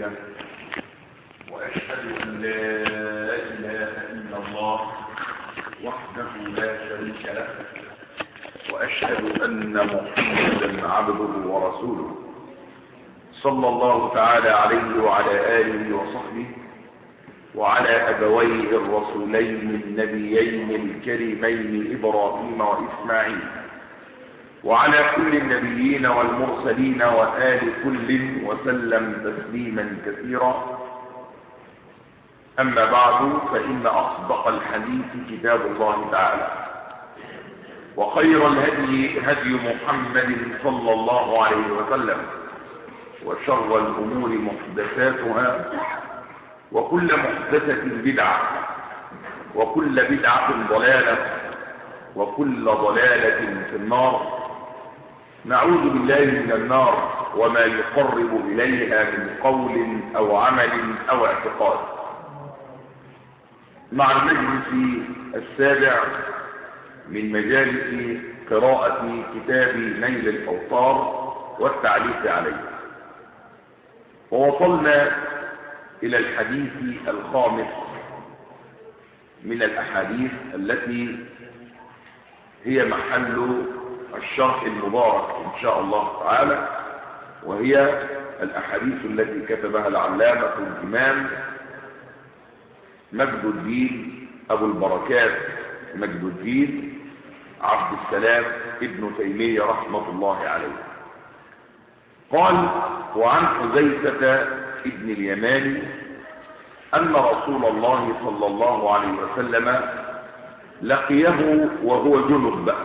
له وأشهد أن لا إله إلا الله وحده لا شريك له وأشهد أن محمدا عبده ورسوله صلى الله تعالى عليه وعلى آله وصحبه وعلى أبويه الرسولين النبيين الكريمين إبراهيم وإسماعيل وعلى كل النبيين والمرسلين وآل كل وسلم تسليما كثيرا أما بعد فإن أصدق الحديث كتاب الله تعالى وخير الهدي هدي محمد صلى الله عليه وسلم وشر الأمور محدثاتها وكل محدثة بدعة وكل بدعة ضلالة وكل ضلالة في النار نعوذ بالله من النار وما يقرب إليها من قول أو عمل أو اعتقاد مع المجلس السابع من مجالس قراءة كتاب نيل الأوطار والتعليق عليه ووصلنا إلى الحديث الخامس من الأحاديث التي هي محل الشرح المبارك إن شاء الله تعالى وهي الأحاديث التي كتبها العلامة الإمام مجد الدين أبو البركات مجد الدين عبد السلام ابن تيمية رحمة الله عليه قال وعن حذيفة ابن اليماني أن رسول الله صلى الله عليه وسلم لقيه وهو جنب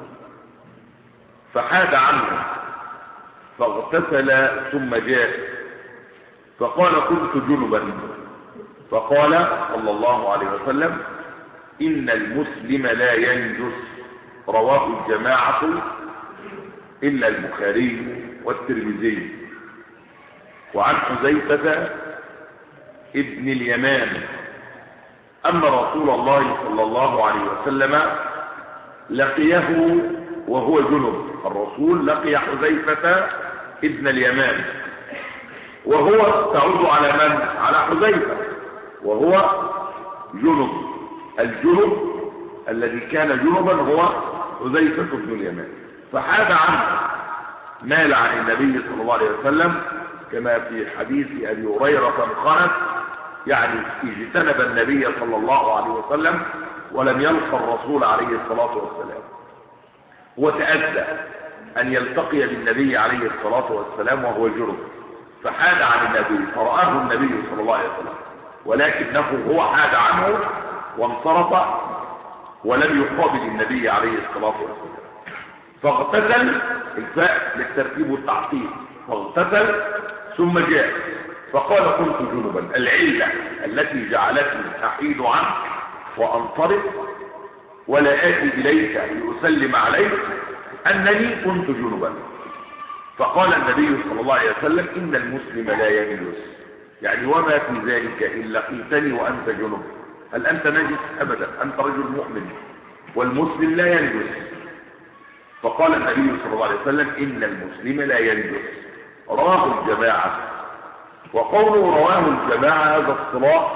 فحاد عنه فاغتسل ثم جاء فقال كنت جنبا فقال صلى الله عليه وسلم إن المسلم لا ينجس رواه الجماعة إلا البخاري والترمذي وعن حذيفة ابن اليمان أن رسول الله صلى الله عليه وسلم لقيه وهو جنب الرسول لقي حذيفة ابن اليمان وهو تعود على من؟ على حذيفة وهو جنب الجنب الذي كان جنبا هو حذيفة بن اليمان فحاد عنه مال عن النبي صلى الله عليه وسلم كما في حديث أبي هريرة خنس يعني اجتنب النبي صلى الله عليه وسلم ولم يلقى الرسول عليه الصلاة والسلام وتأذى أن يلتقي بالنبي عليه الصلاة والسلام وهو جرب فحاد عن النبي فرآه النبي صلى الله عليه وسلم ولكنه هو حاد عنه وانصرف ولم يقابل النبي عليه الصلاة والسلام فاغتسل الفاء للترتيب والتعطيل فاغتسل ثم جاء فقال كنت جنبا العلة التي جعلتني أحيد عنك وأنصرف ولا آتي إليك لأسلم عليك أنني كنت جنبا فقال النبي صلى الله عليه وسلم إن المسلم لا يجلس يعني وما في ذلك إن لقيتني وأنت جنب هل أنت نجس أبدا أنت رجل مؤمن والمسلم لا ينجس فقال النبي صلى الله عليه وسلم إن المسلم لا ينجس رواه الجماعة وقوله رواه الجماعة هذا الصلاح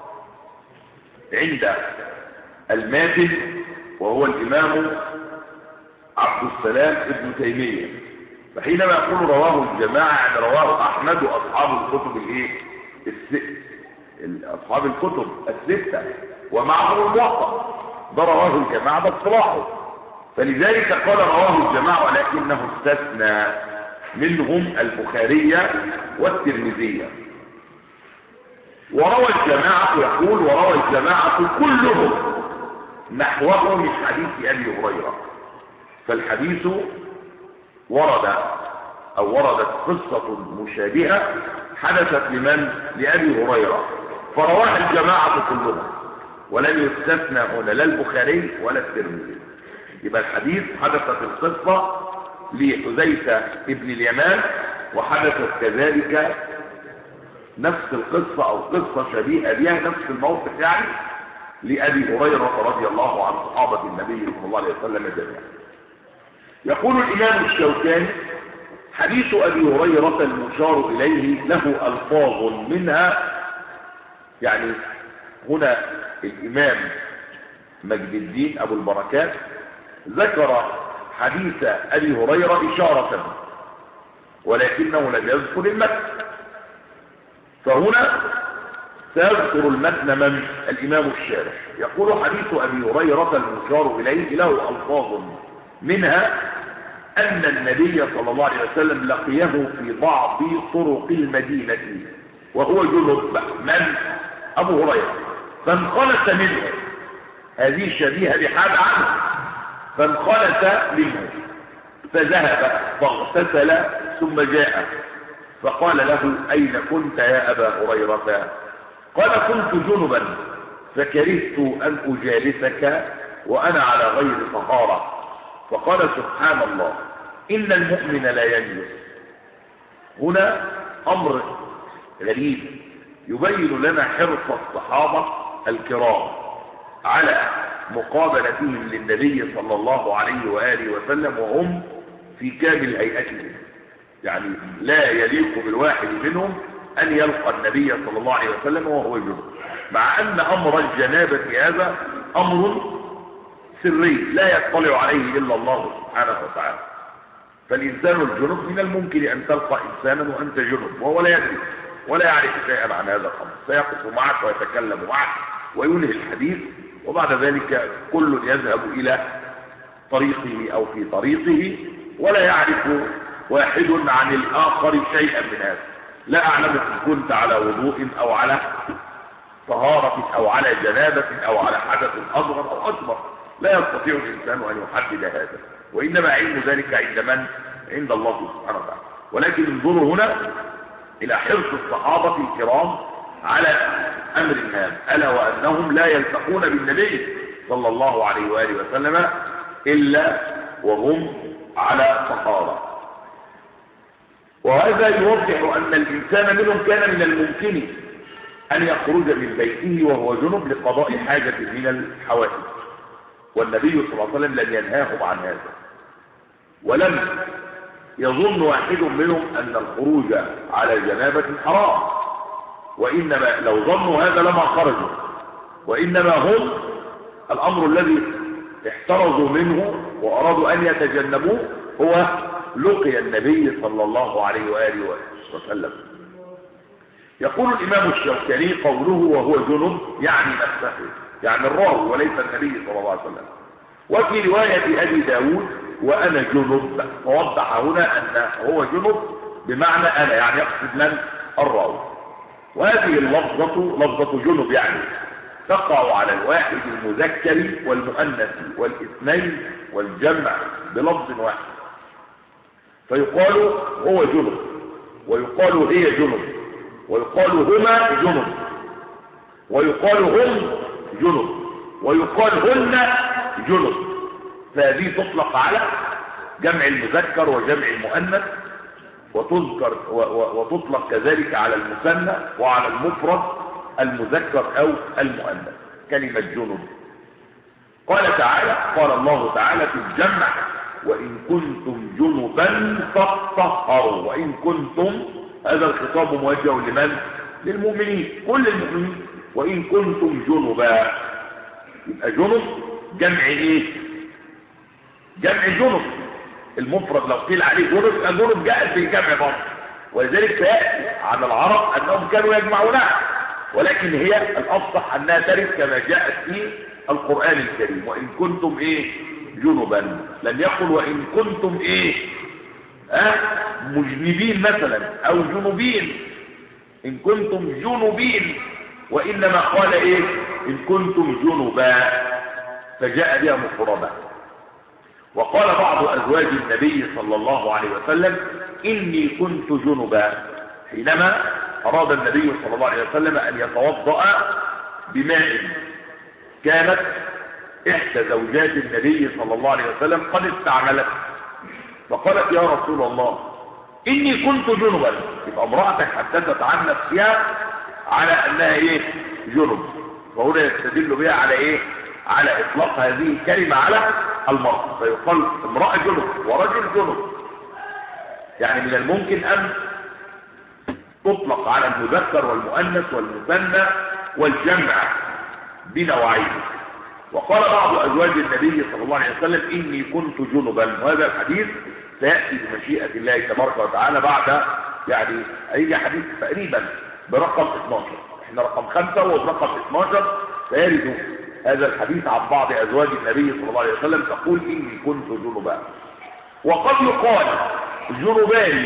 عند الماتن وهو الإمام عبد السلام ابن تيمية فحينما يقول رواه الجماعة يعني رواه أحمد وأصحاب الكتب الإيه؟ الست أصحاب الكتب الستة ومعهم الموطأ ده رواه الجماعة ده الصلاح فلذلك قال رواه الجماعة ولكنه استثنى منهم البخارية والترمذية وروى الجماعة يقول وروى الجماعة كلهم نحوه من حديث أبي هريرة فالحديث ورد أو وردت قصة مشابهة حدثت لمن؟ لأبي هريرة فرواها الجماعة كلهم ولم يستثنى هنا لا البخاري ولا الترمذي يبقى الحديث حدثت القصة لحذيفة ابن اليمان وحدثت كذلك نفس القصة أو قصة شبيهة بها نفس الموقف يعني لأبي هريرة رضي الله عن صحابة النبي صلى الله عليه وسلم جميعا يقول الإمام الشوكاني حديث أبي هريرة المشار إليه له ألفاظ منها يعني هنا الإمام مجد الدين أبو البركات ذكر حديث أبي هريرة إشارة ولكنه لم يذكر المتن فهنا سيذكر المتن من الإمام الشارح يقول حديث أبي هريرة المشار إليه له ألفاظ منها أن النبي صلى الله عليه وسلم لقيه في بعض طرق المدينة وهو جنب من أبو هريرة فانخلص منه هذه شبيهة بحال عنه فانخلص منه فذهب فاغتسل ثم جاء فقال له أين كنت يا أبا هريرة قال كنت جنبا فكرهت أن أجالسك وأنا على غير طهارة فقال سبحان الله إن المؤمن لا ينجس هنا أمر غريب يبين لنا حرص الصحابة الكرام على مقابلتهم للنبي صلى الله عليه وآله وسلم وهم في كامل هيئتهم يعني لا يليق بالواحد منهم أن يلقى النبي صلى الله عليه وسلم وهو جنوب مع أن أمر الجنابة هذا أمر سري لا يطلع عليه إلا الله سبحانه وتعالى فالإنسان الجنوب من الممكن أن تلقى إنسانا وأنت جنوب وهو لا يدري ولا يعرف شيئا عن هذا الأمر سيقف معك ويتكلم معك وينهي الحديث وبعد ذلك كل يذهب إلى طريقه أو في طريقه ولا يعرف واحد عن الآخر شيئا من هذا لا أعلم إن كنت على وضوء أو على طهارة أو على جنابة أو على حدث أصغر أو أكبر لا يستطيع الإنسان أن يحدد هذا وإنما علم ذلك عند من؟ عند الله سبحانه وتعالى ولكن انظروا هنا إلى حرص الصحابة الكرام على أمر هام ألا وأنهم لا يلتقون بالنبي صلى الله عليه وآله وسلم إلا وهم على طهارة وهذا يوضح أن الإنسان منهم كان من الممكن أن يخرج من بيته وهو جنب لقضاء حاجة من الحوادث والنبي صلى الله عليه وسلم لم ينهاهم عن هذا ولم يظن واحد منهم أن الخروج على جنابة حرام وإنما لو ظنوا هذا لما خرجوا وإنما هم الأمر الذي احترزوا منه وأرادوا أن يتجنبوه هو لقي النبي صلى الله عليه وآله وسلم يقول الإمام الشوكاني قوله وهو جنب يعني نفسه يعني الراوي وليس النبي صلى الله عليه وسلم وفي رواية أبي داود وأنا جنب فوضح هنا أن هو جنب بمعنى أنا يعني يقصد من الراوي وهذه اللفظة لفظة جنب يعني تقع على الواحد المذكر والمؤنث والاثنين والجمع بلفظ واحد فيقال هو جنب ويقال هي جنب ويقال هما جنب ويقال هم جنب ويقال هن جنب فهذه تطلق على جمع المذكر وجمع المؤنث وتذكر وتطلق كذلك على المثنى وعلى المفرد المذكر او المؤنث كلمة جنب قال تعالى قال الله تعالى في الجمع وإن كنتم جنبا فاطهروا وإن كنتم هذا الخطاب موجه لمن للمؤمنين كل المؤمنين وإن كنتم جنبا يبقى جنب جمع ايه جمع جنب المفرد لو قيل عليه جنب يبقى جنب جاء في الجمع برضه ولذلك يأتي على العرب أنهم كانوا يجمعونها ولكن هي الأفصح أنها ترد كما جاءت في القرآن الكريم وإن كنتم إيه جنبا لم يقل وإن كنتم إيه أه مجنبين مثلا أو جنوبين إن كنتم جنوبين وإنما قال إيه إن كنتم جنبا فجاء بها مفردا وقال بعض أزواج النبي صلى الله عليه وسلم إني كنت جنبا حينما أراد النبي صلى الله عليه وسلم أن يتوضأ بماء كانت إحدى زوجات النبي صلى الله عليه وسلم قد استعملته فقالت يا رسول الله إني كنت جنبا يبقى امرأتك حدثت عن نفسها على أنها إيه جنب وهنا يستدل بها على إيه على إطلاق هذه الكلمة على المرأة فيقال امرأة جنب ورجل جنب يعني من الممكن أن تطلق على المذكر والمؤنث والمثنى والجمع بنوعين وقال بعض أزواج النبي صلى الله عليه وسلم إني كنت جنبا وهذا الحديث سيأتي بمشيئة الله تبارك وتعالى بعد يعني هيجي حديث تقريبا برقم 12 احنا رقم خمسة وبرقم 12 سيرد هذا الحديث عن بعض أزواج النبي صلى الله عليه وسلم تقول إني كنت جنبا وقد يقال جنبان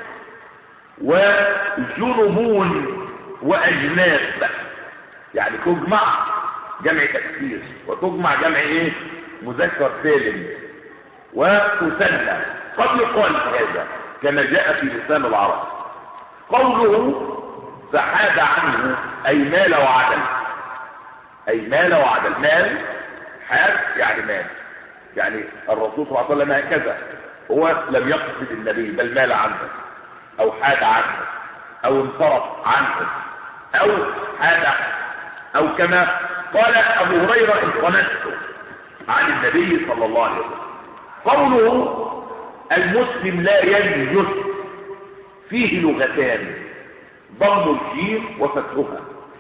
وجنبون وأجناس يعني تجمع جمع تكسير وتجمع جمع ايه مذكر سالم وتثنى قد يقال هذا كما جاء في لسان العرب قوله فحاد عنه أي مال وعدل أي مال وعدل مال حاد يعني مال يعني الرسول صلى الله عليه وسلم هكذا هو لم يقصد النبي بل مال عنه أو حاد عنه أو انصرف عنه أو حاد أو كما قال أبو هريرة انقنت عن النبي صلى الله عليه وسلم قوله المسلم لا ينجس فيه لغتان ضم الجيم وفتحها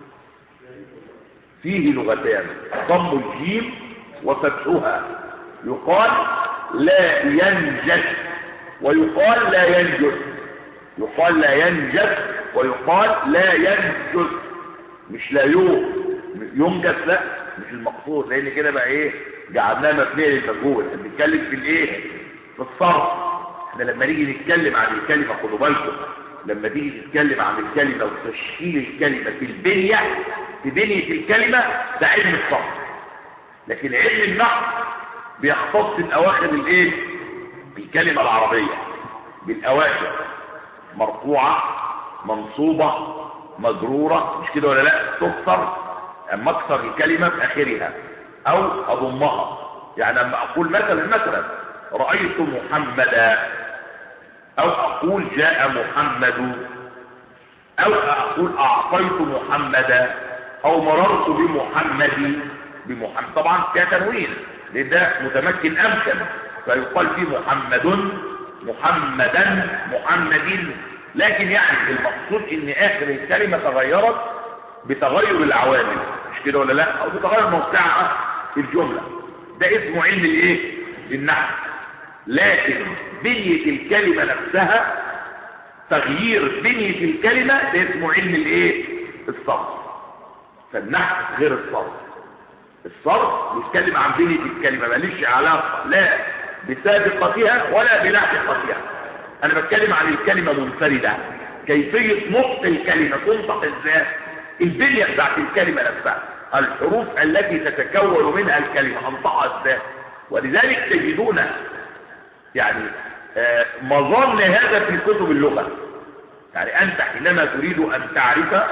فيه لغتان ضم الجيم وفتحها يقال لا ينجس ويقال لا ينجس يقال لا ينجس ويقال لا ينجس مش لا يو ينجس لا مش المقصود لان كده بقى ايه جعلناه مبنيه للمجهول احنا بنتكلم في الايه في الصرف احنا لما نيجي نتكلم عن الكلمه خدوا بالكم لما تيجي تتكلم عن الكلمه وتشكيل الكلمه في البنيه في بنيه الكلمه ده علم الصرف لكن علم النحو بيختص الاواخر الايه بالكلمه العربيه بالاواخر مرفوعه منصوبه مجروره مش كده ولا لا تكسر اما اكسر الكلمه في اخرها او اضمها يعني اما اقول مثلا مثلا رايت محمدا او اقول جاء محمد او اقول اعطيت محمدا او مررت بمحمد بمحمد طبعا فيها تنوين لان ده متمكن امكن فيقال فيه محمد محمدا محمد لكن يعني المقصود ان اخر الكلمه تغيرت بتغير العوامل مش كده ولا لا او بتغير موقعها في الجمله ده اسمه علم الايه النحو لكن بنيه الكلمه نفسها تغيير بنيه الكلمه ده اسمه علم الايه الصرف فالنحو غير الصرف الصرف بيتكلم عن بنيه الكلمه ماليش علاقه لا بسابقتها ولا بلاحقتها انا بتكلم عن الكلمه منفرده كيفيه نطق الكلمه تنطق ازاي البنيه بتاعت الكلمه نفسها الحروف التي تتكون منها الكلمه انطقها ازاي ولذلك تجدون يعني آه مظن هذا في كتب اللغه يعني انت حينما تريد ان تعرف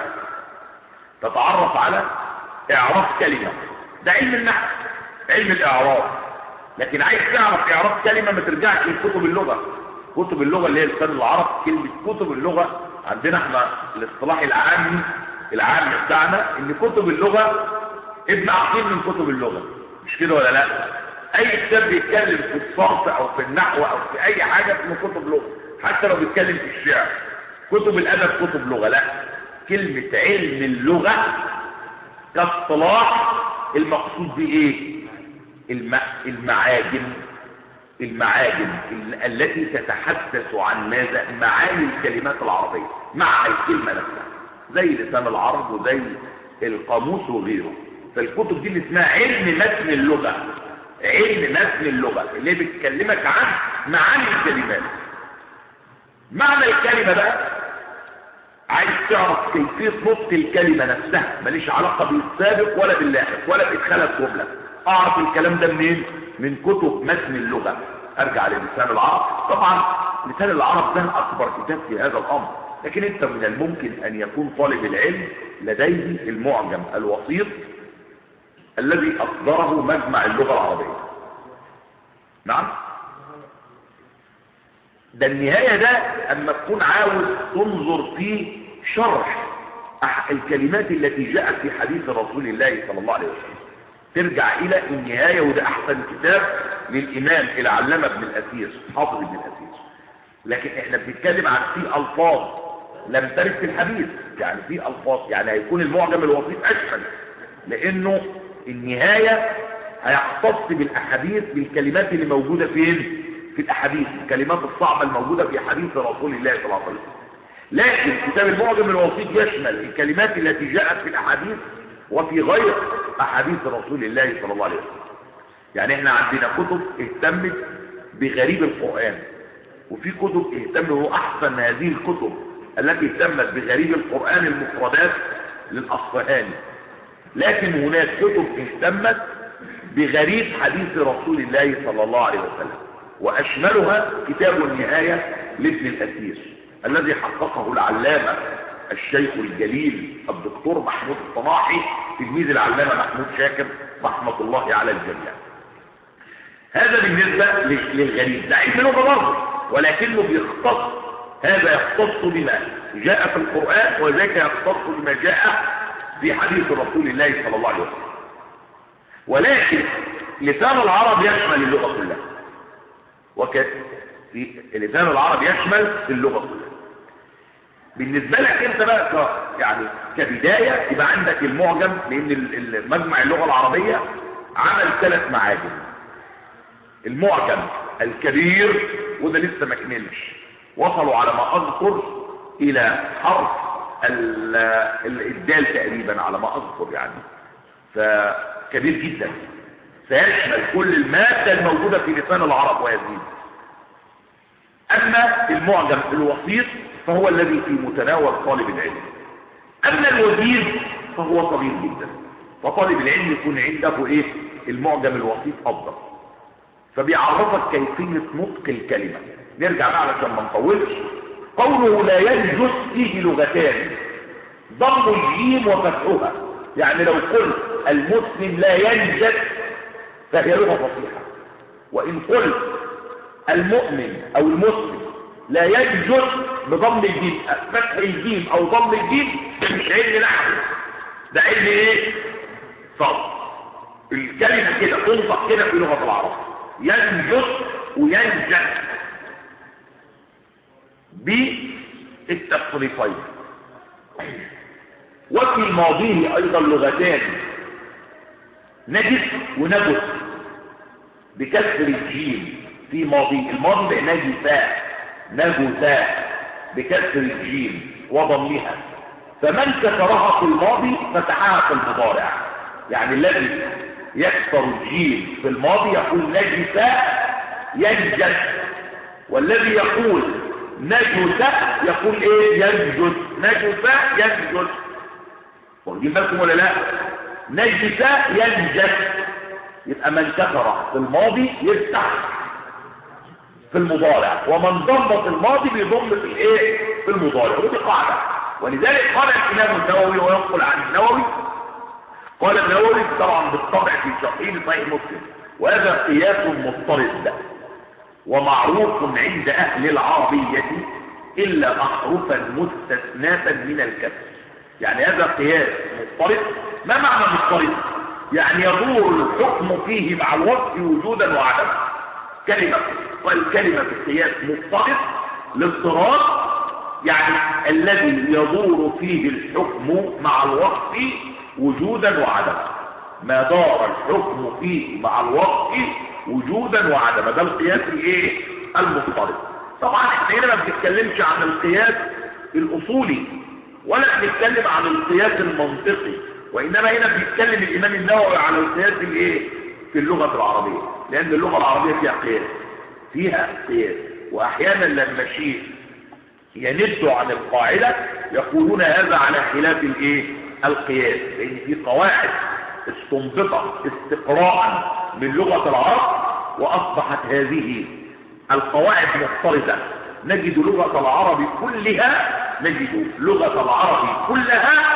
تتعرف على اعراف كلمه ده علم النحو علم الاعراب لكن عايز تعرف اعراف كلمه ما ترجعش لكتب اللغه كتب اللغه اللي هي لسان العرب كلمه كتب اللغه عندنا احنا الاصطلاح العامي العام بتاعنا ان كتب اللغه ابن عقيل من كتب اللغه مش كده ولا لا اي كتاب بيتكلم في الصرف او في النحو او في اي حاجه من كتب لغه حتى لو بيتكلم في الشعر كتب الادب كتب لغه لا كلمه علم اللغه كاصطلاح المقصود بايه الم... المعاجم المعاجم التي تتحدث عن ماذا معاني الكلمات العربية مع الكلمة نفسها زي لسان العرب وزي القاموس وغيره فالكتب دي اللي اسمها علم متن اللغة علم متن اللغة اللي بتكلمك عن معاني الكلمات معنى الكلمة بقى عايز تعرف كيفية نطق الكلمة نفسها ماليش علاقة بالسابق ولا باللاحق ولا بإدخال الجملة أعرف الكلام ده منين؟ من كتب متن اللغة ارجع للسان العرب طبعا لسان العرب ده اكبر كتاب في هذا الامر لكن انت من الممكن ان يكون طالب العلم لديه المعجم الوسيط الذي اصدره مجمع اللغة العربية نعم ده النهاية ده اما تكون عاوز تنظر في شرح الكلمات التي جاءت في حديث رسول الله صلى الله عليه وسلم ترجع الى النهاية وده احسن كتاب للامام العلامة ابن الاثير حافظ ابن الاثير لكن احنا بنتكلم عن في الفاظ لم ترد في الحديث يعني في الفاظ يعني هيكون المعجم الوسيط اشمل لانه النهايه هيختص بالاحاديث بالكلمات اللي موجوده فين في الاحاديث الكلمات الصعبه الموجوده في حديث رسول الله صلى الله عليه وسلم لكن كتاب المعجم الوسيط يشمل الكلمات التي جاءت في الاحاديث وفي غير احاديث رسول الله صلى الله عليه وسلم يعني احنا عندنا كتب اهتمت بغريب القرآن وفي كتب اهتموا احسن هذه الكتب التي اهتمت بغريب القرآن المفردات للاصفهاني لكن هناك كتب اهتمت بغريب حديث رسول الله صلى الله عليه وسلم واشملها كتاب النهاية لابن الاثير الذي حققه العلامة الشيخ الجليل الدكتور محمود الصناحي تلميذ العلامة محمود شاكر رحمة الله على الجميع هذا بالنسبة للغريب ده علم لغة برضه ولكنه بيختص هذا يختص بما جاء في القرآن وذاك يختص بما جاء في حديث رسول الله صلى الله عليه وسلم ولكن لسان العرب يشمل اللغة كلها وك... لسان العرب يشمل اللغة كلها بالنسبة لك انت بقى ك... يعني كبداية يبقى عندك المعجم لان مجمع اللغة العربية عمل ثلاث معاجم المعجم الكبير وده لسه ما كملش وصلوا على ما اذكر الى حرف الدال تقريبا على ما اذكر يعني فكبير جدا سيشمل كل المادة الموجودة في لسان العرب ويزيد اما المعجم الوسيط فهو الذي في متناول طالب العلم اما الوزير فهو صغير جدا فطالب العلم يكون عنده ايه المعجم الوسيط افضل فبيعرفك كيفية نطق الكلمة نرجع بقى علشان ما نطولش قوله لا ينجس فيه لغتان ضم الجيم وفتحها يعني لو قلت المسلم لا ينجس فهي لغة فصيحة وإن قلت المؤمن أو المسلم لا ينجس بضم الجيم فتح الجيم أو ضم الجيم ده مش علم نحو ده علم ايه؟ صرف الكلمة كده تنطق كده في لغة العرب ينجس وينجس بالتصريفين وفي ماضيه ايضا لغتان نجس ونجس بكسر الجيم في ماضي الماضي بقى نجسا نجسا بكسر الجيم وضمها فمن كسرها في الماضي فتحها في المضارع يعني الذي يكسر الجيم في الماضي يقول نجس ينجس والذي يقول نجس يقول ايه ينجس نجس ينجس واخدين بالكم ولا لا نجس ينجس يبقى من كسر في الماضي يفتح في المضارع ومن ضم في الماضي بيضم في الايه في المضارع ودي قاعده ولذلك قال الامام النووي وينقل عن النووي قال النووي طبعا بالطبع في شرحه صحيح مسلم وهذا قياس مضطرد ومعروف عند اهل العربيه الا احرفا مستثناه من الكسر يعني هذا قياس مضطرد ما معنى مضطرد يعني يدور الحكم فيه مع الوصف وجودا وعدما كلمه والكلمه في القياس مضطرد الاضطراد يعني الذي يدور فيه الحكم مع الوصف وجودا وعدما ما دار الحكم فيه مع الوصف وجودا وعدما ده القياس الايه المضطرد طبعا احنا هنا ما بنتكلمش عن القياس الاصولي ولا بنتكلم عن القياس المنطقي وانما هنا بيتكلم الامام النووي عن القياس الايه في اللغه العربيه لان اللغه العربيه فيها قياس فيها قياس واحيانا لما شيء يند عن القاعده يقولون هذا على خلاف الايه القياس لان في قواعد استنبطت استقراء من لغه العرب واصبحت هذه القواعد مضطردة نجد لغة العرب كلها نجد لغة العرب كلها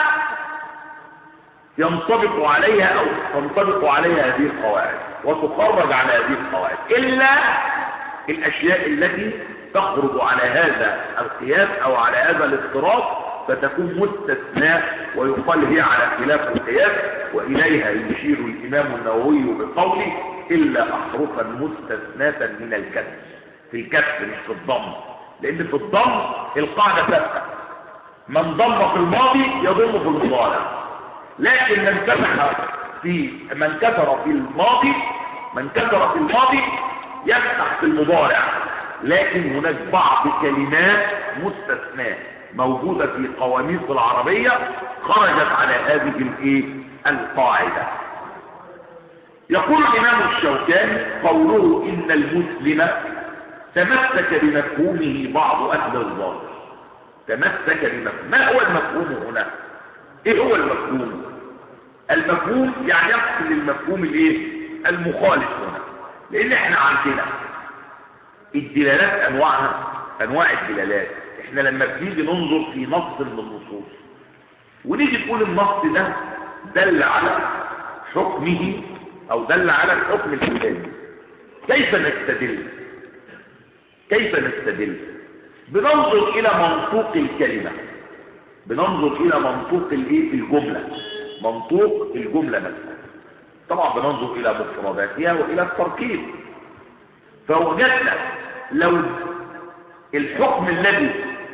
ينطبق عليها أو تنطبق عليها هذه القواعد وتخرج على هذه القواعد إلا الأشياء التي تخرج على هذا القياس أو على هذا الاضطراب فتكون مستثناء ويقال هي على خلاف القياس وإليها يشير الإمام النووي بقوله إلا أحرفا مستثناة من الكسر في الكسر مش في الضم لان في الضم القاعدة ثابتة من ضم في الماضي يضم في المضارع لكن من فتح في من كسر في الماضي من كسر في الماضي يفتح في المضارع لكن هناك بعض كلمات مستثناة موجودة في قواميس العربية خرجت على هذه الايه القاعدة يقول الإمام الشوكاني قوله إن المسلم تمسك بمفهومه بعض أهل الظاهر تمسك بمفهوم ما هو المفهوم هنا ايه هو المفهوم المفهوم يعني يقصد المفهوم الايه المخالف هنا لان احنا عندنا الدلالات انواعها انواع الدلالات احنا لما بنيجي ننظر في نص من النصوص ونيجي نقول النص ده دل على حكمه او دل على الحكم الفلاني كيف نستدل كيف نستدل بننظر الى منطوق الكلمة بننظر الى منطوق الايه الجملة منطوق الجملة مثلا طبعا بننظر الى مفرداتها والى التركيب فوجدنا لو الحكم الذي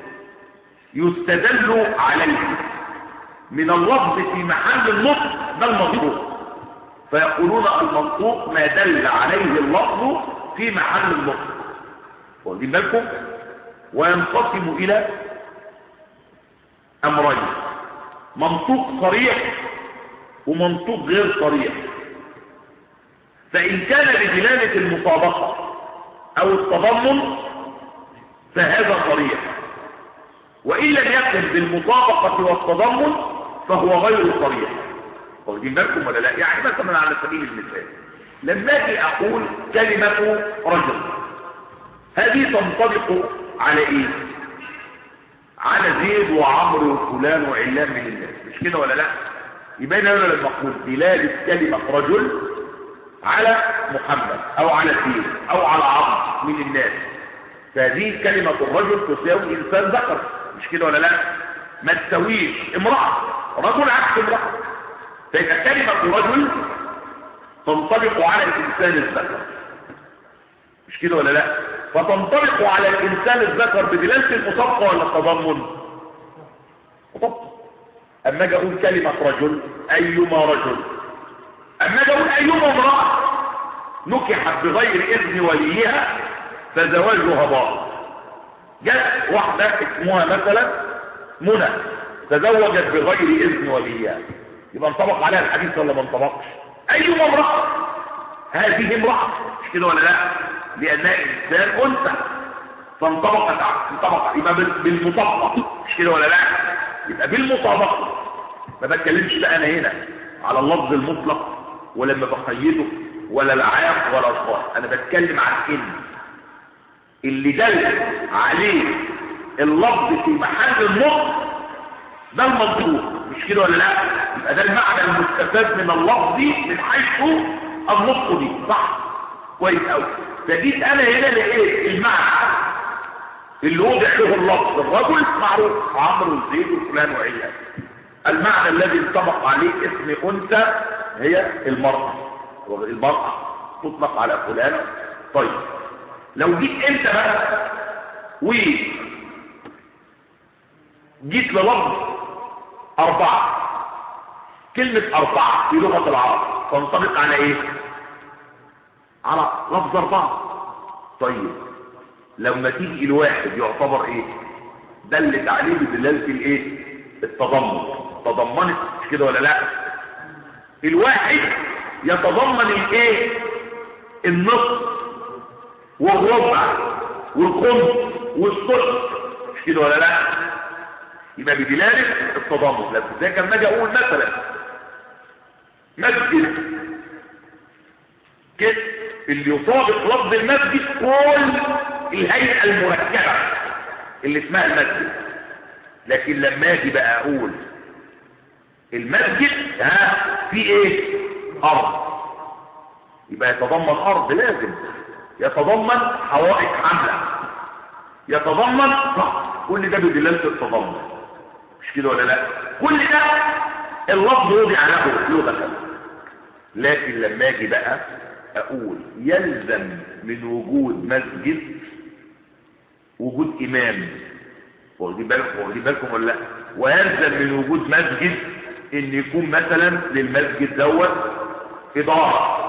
يستدل عليه من اللفظ في محل النطق ده المنطوق فيقولون المنطوق ما دل عليه اللفظ في محل النطق واخدين بالكم وينقسم الى امرين منطوق صريح ومنطوق غير صريح فان كان بدلاله المطابقه او التضمن فهذا صريح وان لم يكن بالمطابقه والتضمن فهو غير صريح واخدين بالكم ولا لا يعني مثلا على سبيل المثال لما اجي اقول كلمه رجل هذه تنطبق على ايه على زيد وعمرو وفلان وعلان من الناس مش كده ولا لا يبقى هنا لما اقول دلاله كلمه رجل على محمد او على زيد او على عمرو من الناس فهذه كلمه الرجل تساوي انسان ذكر مش كده ولا لا ما تساويش امراه رجل عكس امراه فاذا كلمه رجل تنطبق على الانسان الذكر مش كده ولا لا فتنطبق على الانسان الذكر بدلاله المطابقه ولا التضمن مطابقه اما اجي اقول كلمه رجل ايما رجل اما اجي اقول ايما امراه نكحت بغير اذن وليها فزواجها باطل جت واحده اسمها مثلا منى تزوجت بغير اذن وليها يبقى انطبق عليها الحديث ولا ما انطبقش ايما امراه هذه امراه مش كده ولا لا لانها انسان انثى فانطبقت انطبقت يبقى بالمطابقه مش كده ولا لا يبقى بالمطابقه ما بتكلمش بقى انا هنا على اللفظ المطلق ولا لما بقيده ولا العام ولا الخاص انا بتكلم عن ان اللي دل عليه اللفظ في محل النطق ده المنطوق مش كده ولا لا يبقى ده المعنى المستفاد من اللفظ من حيث النطق دي صح كويس قوي فجيت انا هنا لقيت المعنى اللي وضع له اللفظ الرجل معروف عمرو وزيد وفلان وعيال المعنى الذي انطبق عليه اسم انثى هي المرأة المرأة تطلق على فلان طيب لو جيت انت بقى و جيت للفظ أربعة كلمة أربعة في لغة العرب تنطبق على إيه؟ على لفظ أربعة طيب لما تيجي الواحد يعتبر إيه؟ دلت عليه بدلالة الإيه؟ التضمن تضمنت مش كده ولا لا؟ الواحد يتضمن الإيه؟ النصف والربع والخمس والسدس مش كده ولا لا؟ يبقى بدلالة التضامن لكن زي كان اجي اقول مثلا مسجد كده اللي يطابق لفظ المسجد كل الهيئة المركبة اللي اسمها المسجد لكن لما اجي بقى اقول المسجد ها في ايه ارض يبقى يتضمن ارض لازم يتضمن حوائط حملة يتضمن صح كل ده بدلالة التضمن مش كده ولا لا كل ده اللفظ وضع له لغة لكن لما اجي بقى اقول يلزم من وجود مسجد وجود إمام واخدين بالكم واخدين بالكم ولا لا ويلزم من وجود مسجد ان يكون مثلا للمسجد دوت إدارة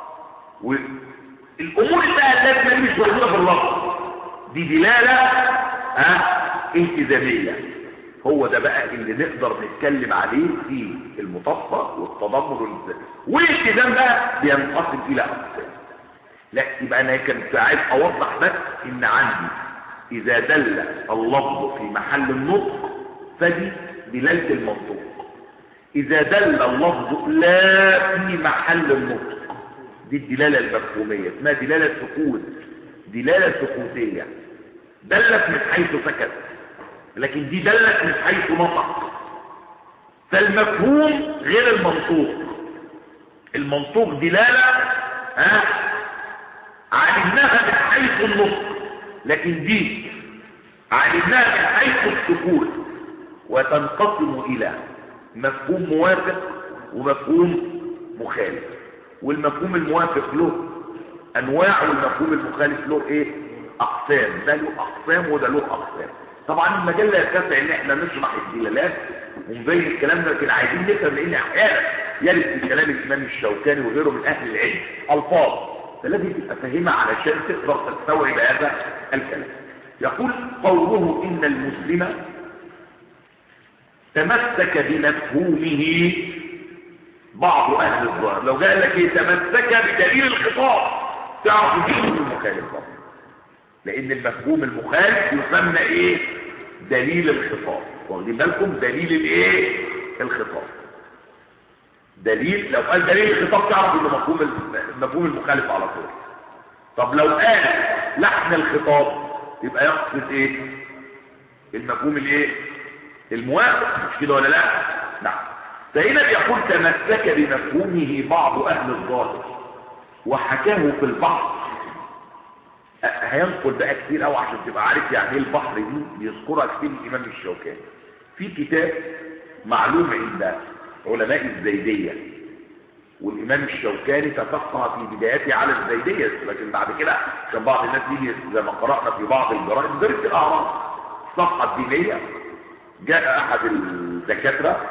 والأمور بقى التي مش موجودة في اللفظ دي دلالة ها التزامية هو ده بقى اللي نقدر نتكلم عليه في المطفى والتضمن والالتزام والالتزام بقى بينقسم الى اقسام لا يبقى انا كنت عايز اوضح بس ان عندي اذا دل اللفظ في محل النطق فدي دلاله المنطوق اذا دل اللفظ لا في محل النطق دي الدلاله المفهوميه اسمها دلاله سكوت دلاله سكوتيه دلت من حيث سكت لكن دي دلت من حيث نطق فالمفهوم غير المنطوق المنطوق دلالة ها علمناها من حيث النطق لكن دي علمناها من حيث السكوت وتنقسم إلى مفهوم موافق ومفهوم مخالف والمفهوم الموافق له أنواع والمفهوم المخالف له إيه أقسام ده له أقسام وده له أقسام طبعا المجال لا يتسع ان احنا نشرح الدلالات ونبين الكلام ده لكن عايزين نفهم لان احيانا يرد في كلام الامام الشوكاني وغيره من اهل العلم الفاظ فلازم تبقى فاهمها علشان تقدر تستوعب هذا الكلام يقول قوله ان المسلم تمسك بمفهومه بعض اهل الظاهر لو قال لك ايه تمسك بدليل الخطاب تعرف دين المخالف لان المفهوم المخالف يسمى ايه دليل الخطاب واخدين بالكم دليل الايه الخطاب دليل لو قال دليل الخطاب تعرف انه مفهوم المفهوم المخالف على طول طب لو قال لحن الخطاب يبقى يقصد ايه المفهوم الايه الموافق مش كده ولا لا نعم فهنا بيقول تمسك بمفهومه بعض اهل الظاهر وحكاه في البحر هينقل بقى كتير قوي عشان تبقى عارف يعني ايه البحر دي بيذكرها كتير الامام الشوكاني في كتاب معلوم عند علماء الزيديه والامام الشوكاني تفقه في بداياته على الزيديه لكن بعد كده كان بعض الناس يجي زي ما قرانا في بعض الجرائد درس الاعراض الصفحه الدينيه جاء احد الدكاتره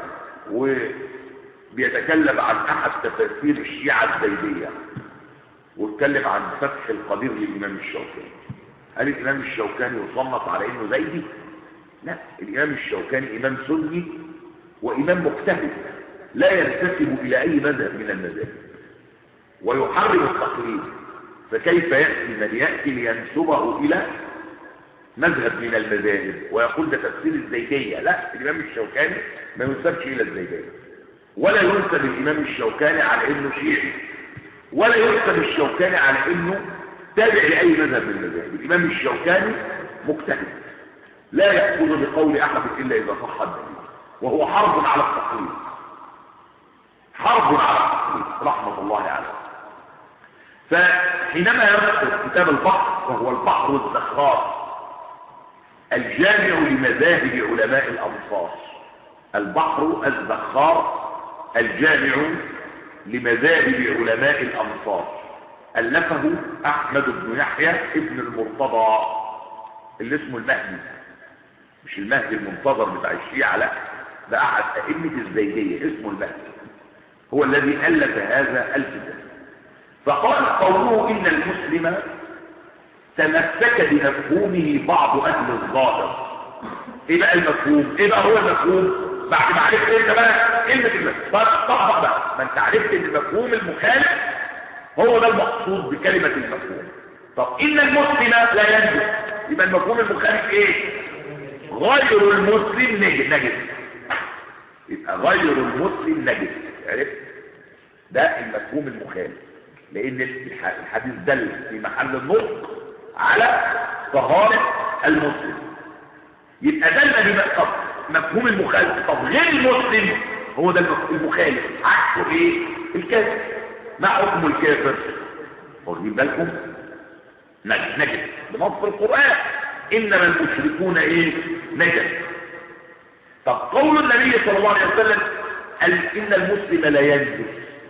وبيتكلم عن احد تفاسير الشيعه الزيديه واتكلم عن فتح القدير للإمام الشوكاني هل الإمام الشوكاني يصنف على إنه زيدي؟ لا الإمام الشوكاني إمام سني وإمام مجتهد لا ينتسب إلى أي مذهب من المذاهب ويحرم التقليد فكيف يأتي من يأتي لينسبه إلى مذهب من المذاهب ويقول ده تفسير الزيدية لا الإمام الشوكاني ما ينسبش إلى الزيدية ولا ينسب الإمام الشوكاني على إنه شيعي ولا يحسب الشوكاني على انه تابع لاي مذهب من المذاهب الامام الشوكاني مجتهد لا ياخذ بقول احد الا اذا صح الدليل وهو حرب على التقليد حرب على التقليد رحمه الله عليه فحينما يذكر كتاب البحر وهو البحر الزخار الجامع لمذاهب علماء الامصار البحر الزخار الجامع لمذاهب علماء الأمصار ألفه أحمد بن يحيى ابن المرتضى اللي اسمه المهدي مش المهدي المنتظر بتاع الشيعة لا ده أحد أئمة الزيدية اسمه المهدي هو الذي ألف هذا الكتاب فقال قوله إن المسلم تمسك بمفهومه بعض أهل الظاهر إيه بقى المفهوم؟ إيه بقى هو المفهوم؟ بعد ما عرفت انت بقى كلمة المفهوم طبق بقى ما انت عرفت ان المفهوم المخالف هو ده المقصود بكلمة المفهوم طب ان المسلم لا ينجو يبقى المفهوم المخالف ايه غير المسلم نجس نجس يبقى غير المسلم نجس عرفت ده المفهوم المخالف لان الحديث دل في محل النطق على طهارة المسلم يبقى دل بما مفهوم المخالف طب غير المسلم هو ده المخالف عكسه ايه الكافر ما حكم الكافر واخدين بالكم نجد نجد بنص القرآن إنما المشركون إيه نجد طب قول النبي صلى الله عليه وسلم قال إن المسلم لا ينجس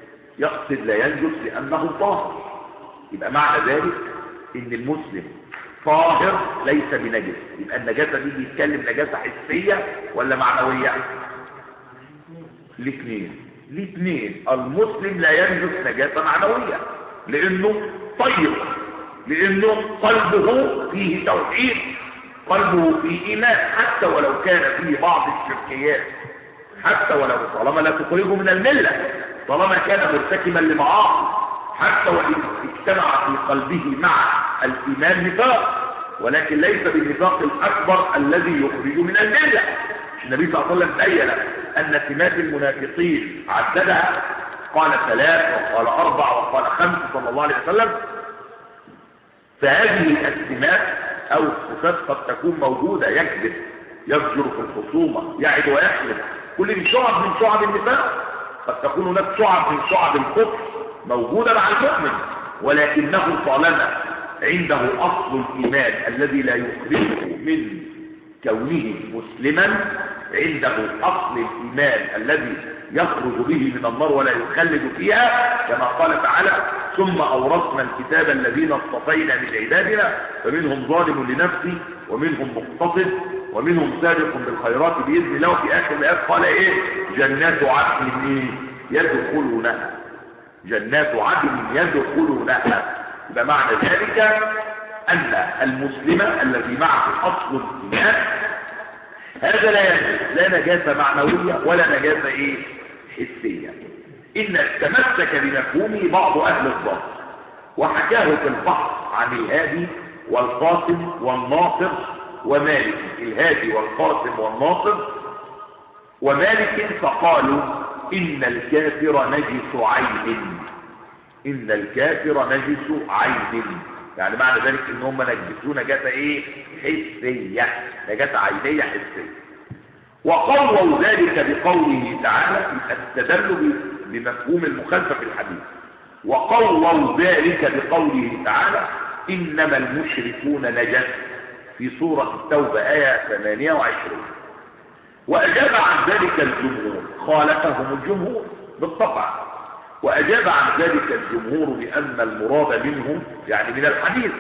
يقصد لا ينجس لأنه طاهر يبقى معنى ذلك إن المسلم طاهر ليس بنجس يبقى النجاسة دي بيتكلم نجاسة حسية ولا معنوية الاثنين الاثنين المسلم لا ينجس نجاسة معنوية لانه طيب لانه قلبه فيه توحيد قلبه فيه ايمان حتى ولو كان فيه بعض الشركيات حتى ولو طالما لا تخرجه من الملة طالما كان مرتكبا لمعاصي حتى وإن اجتمع في قلبه مع الإيمان نفاق ولكن ليس بالنفاق الأكبر الذي يخرج من الملة النبي صلى الله عليه وسلم بين أن سمات المنافقين عددها قال ثلاث وقال أربع وقال خمس صلى الله عليه وسلم فهذه السمات أو الصفات قد تكون موجودة يكذب يفجر في الخصومة يعد ويحلف كل دي شعب من شعب النفاق قد تكون هناك شعب من شعب الكفر موجودة مع المؤمن ولكنه طالما عنده أصل الإيمان الذي لا يخرجه من كونه مسلما عنده أصل الإيمان الذي يخرج به من النار ولا يخلد فيها كما قال تعالى ثم أورثنا الكتاب الذين اصطفينا من عبادنا فمنهم ظالم لنفسه ومنهم مقتصد ومنهم سابق بالخيرات بإذن الله وفي آخر الآيات قال إيه جنات عدن إيه يدخلونها جنات عدن يدخلونها يبقى معنى ذلك أن المسلم الذي معه أصل الإيمان هذا لا يجوز لا نجاسة معنوية ولا نجاسة إيه حسية إن تمسك بمفهومه بعض أهل الضبط وحكاه في البحث عن الهادي والقاسم والناصر ومالك الهادي والقاسم والناصر ومالك فقالوا إن الكافر نجس عين إن الكافر نجس عين يعني معنى ذلك ان هم نجسوا نجاسة ايه حسية نجاسة عينية حسية وقووا ذلك بقوله تعالى استدلوا بمفهوم المخالفة في الحديث وقووا ذلك بقوله تعالى إنما المشركون نجس في سورة التوبة آية 28 وأجاب عن ذلك الجمهور خالفهم الجمهور بالطبع وأجاب عن ذلك الجمهور بأن المراد منهم يعني من الحديث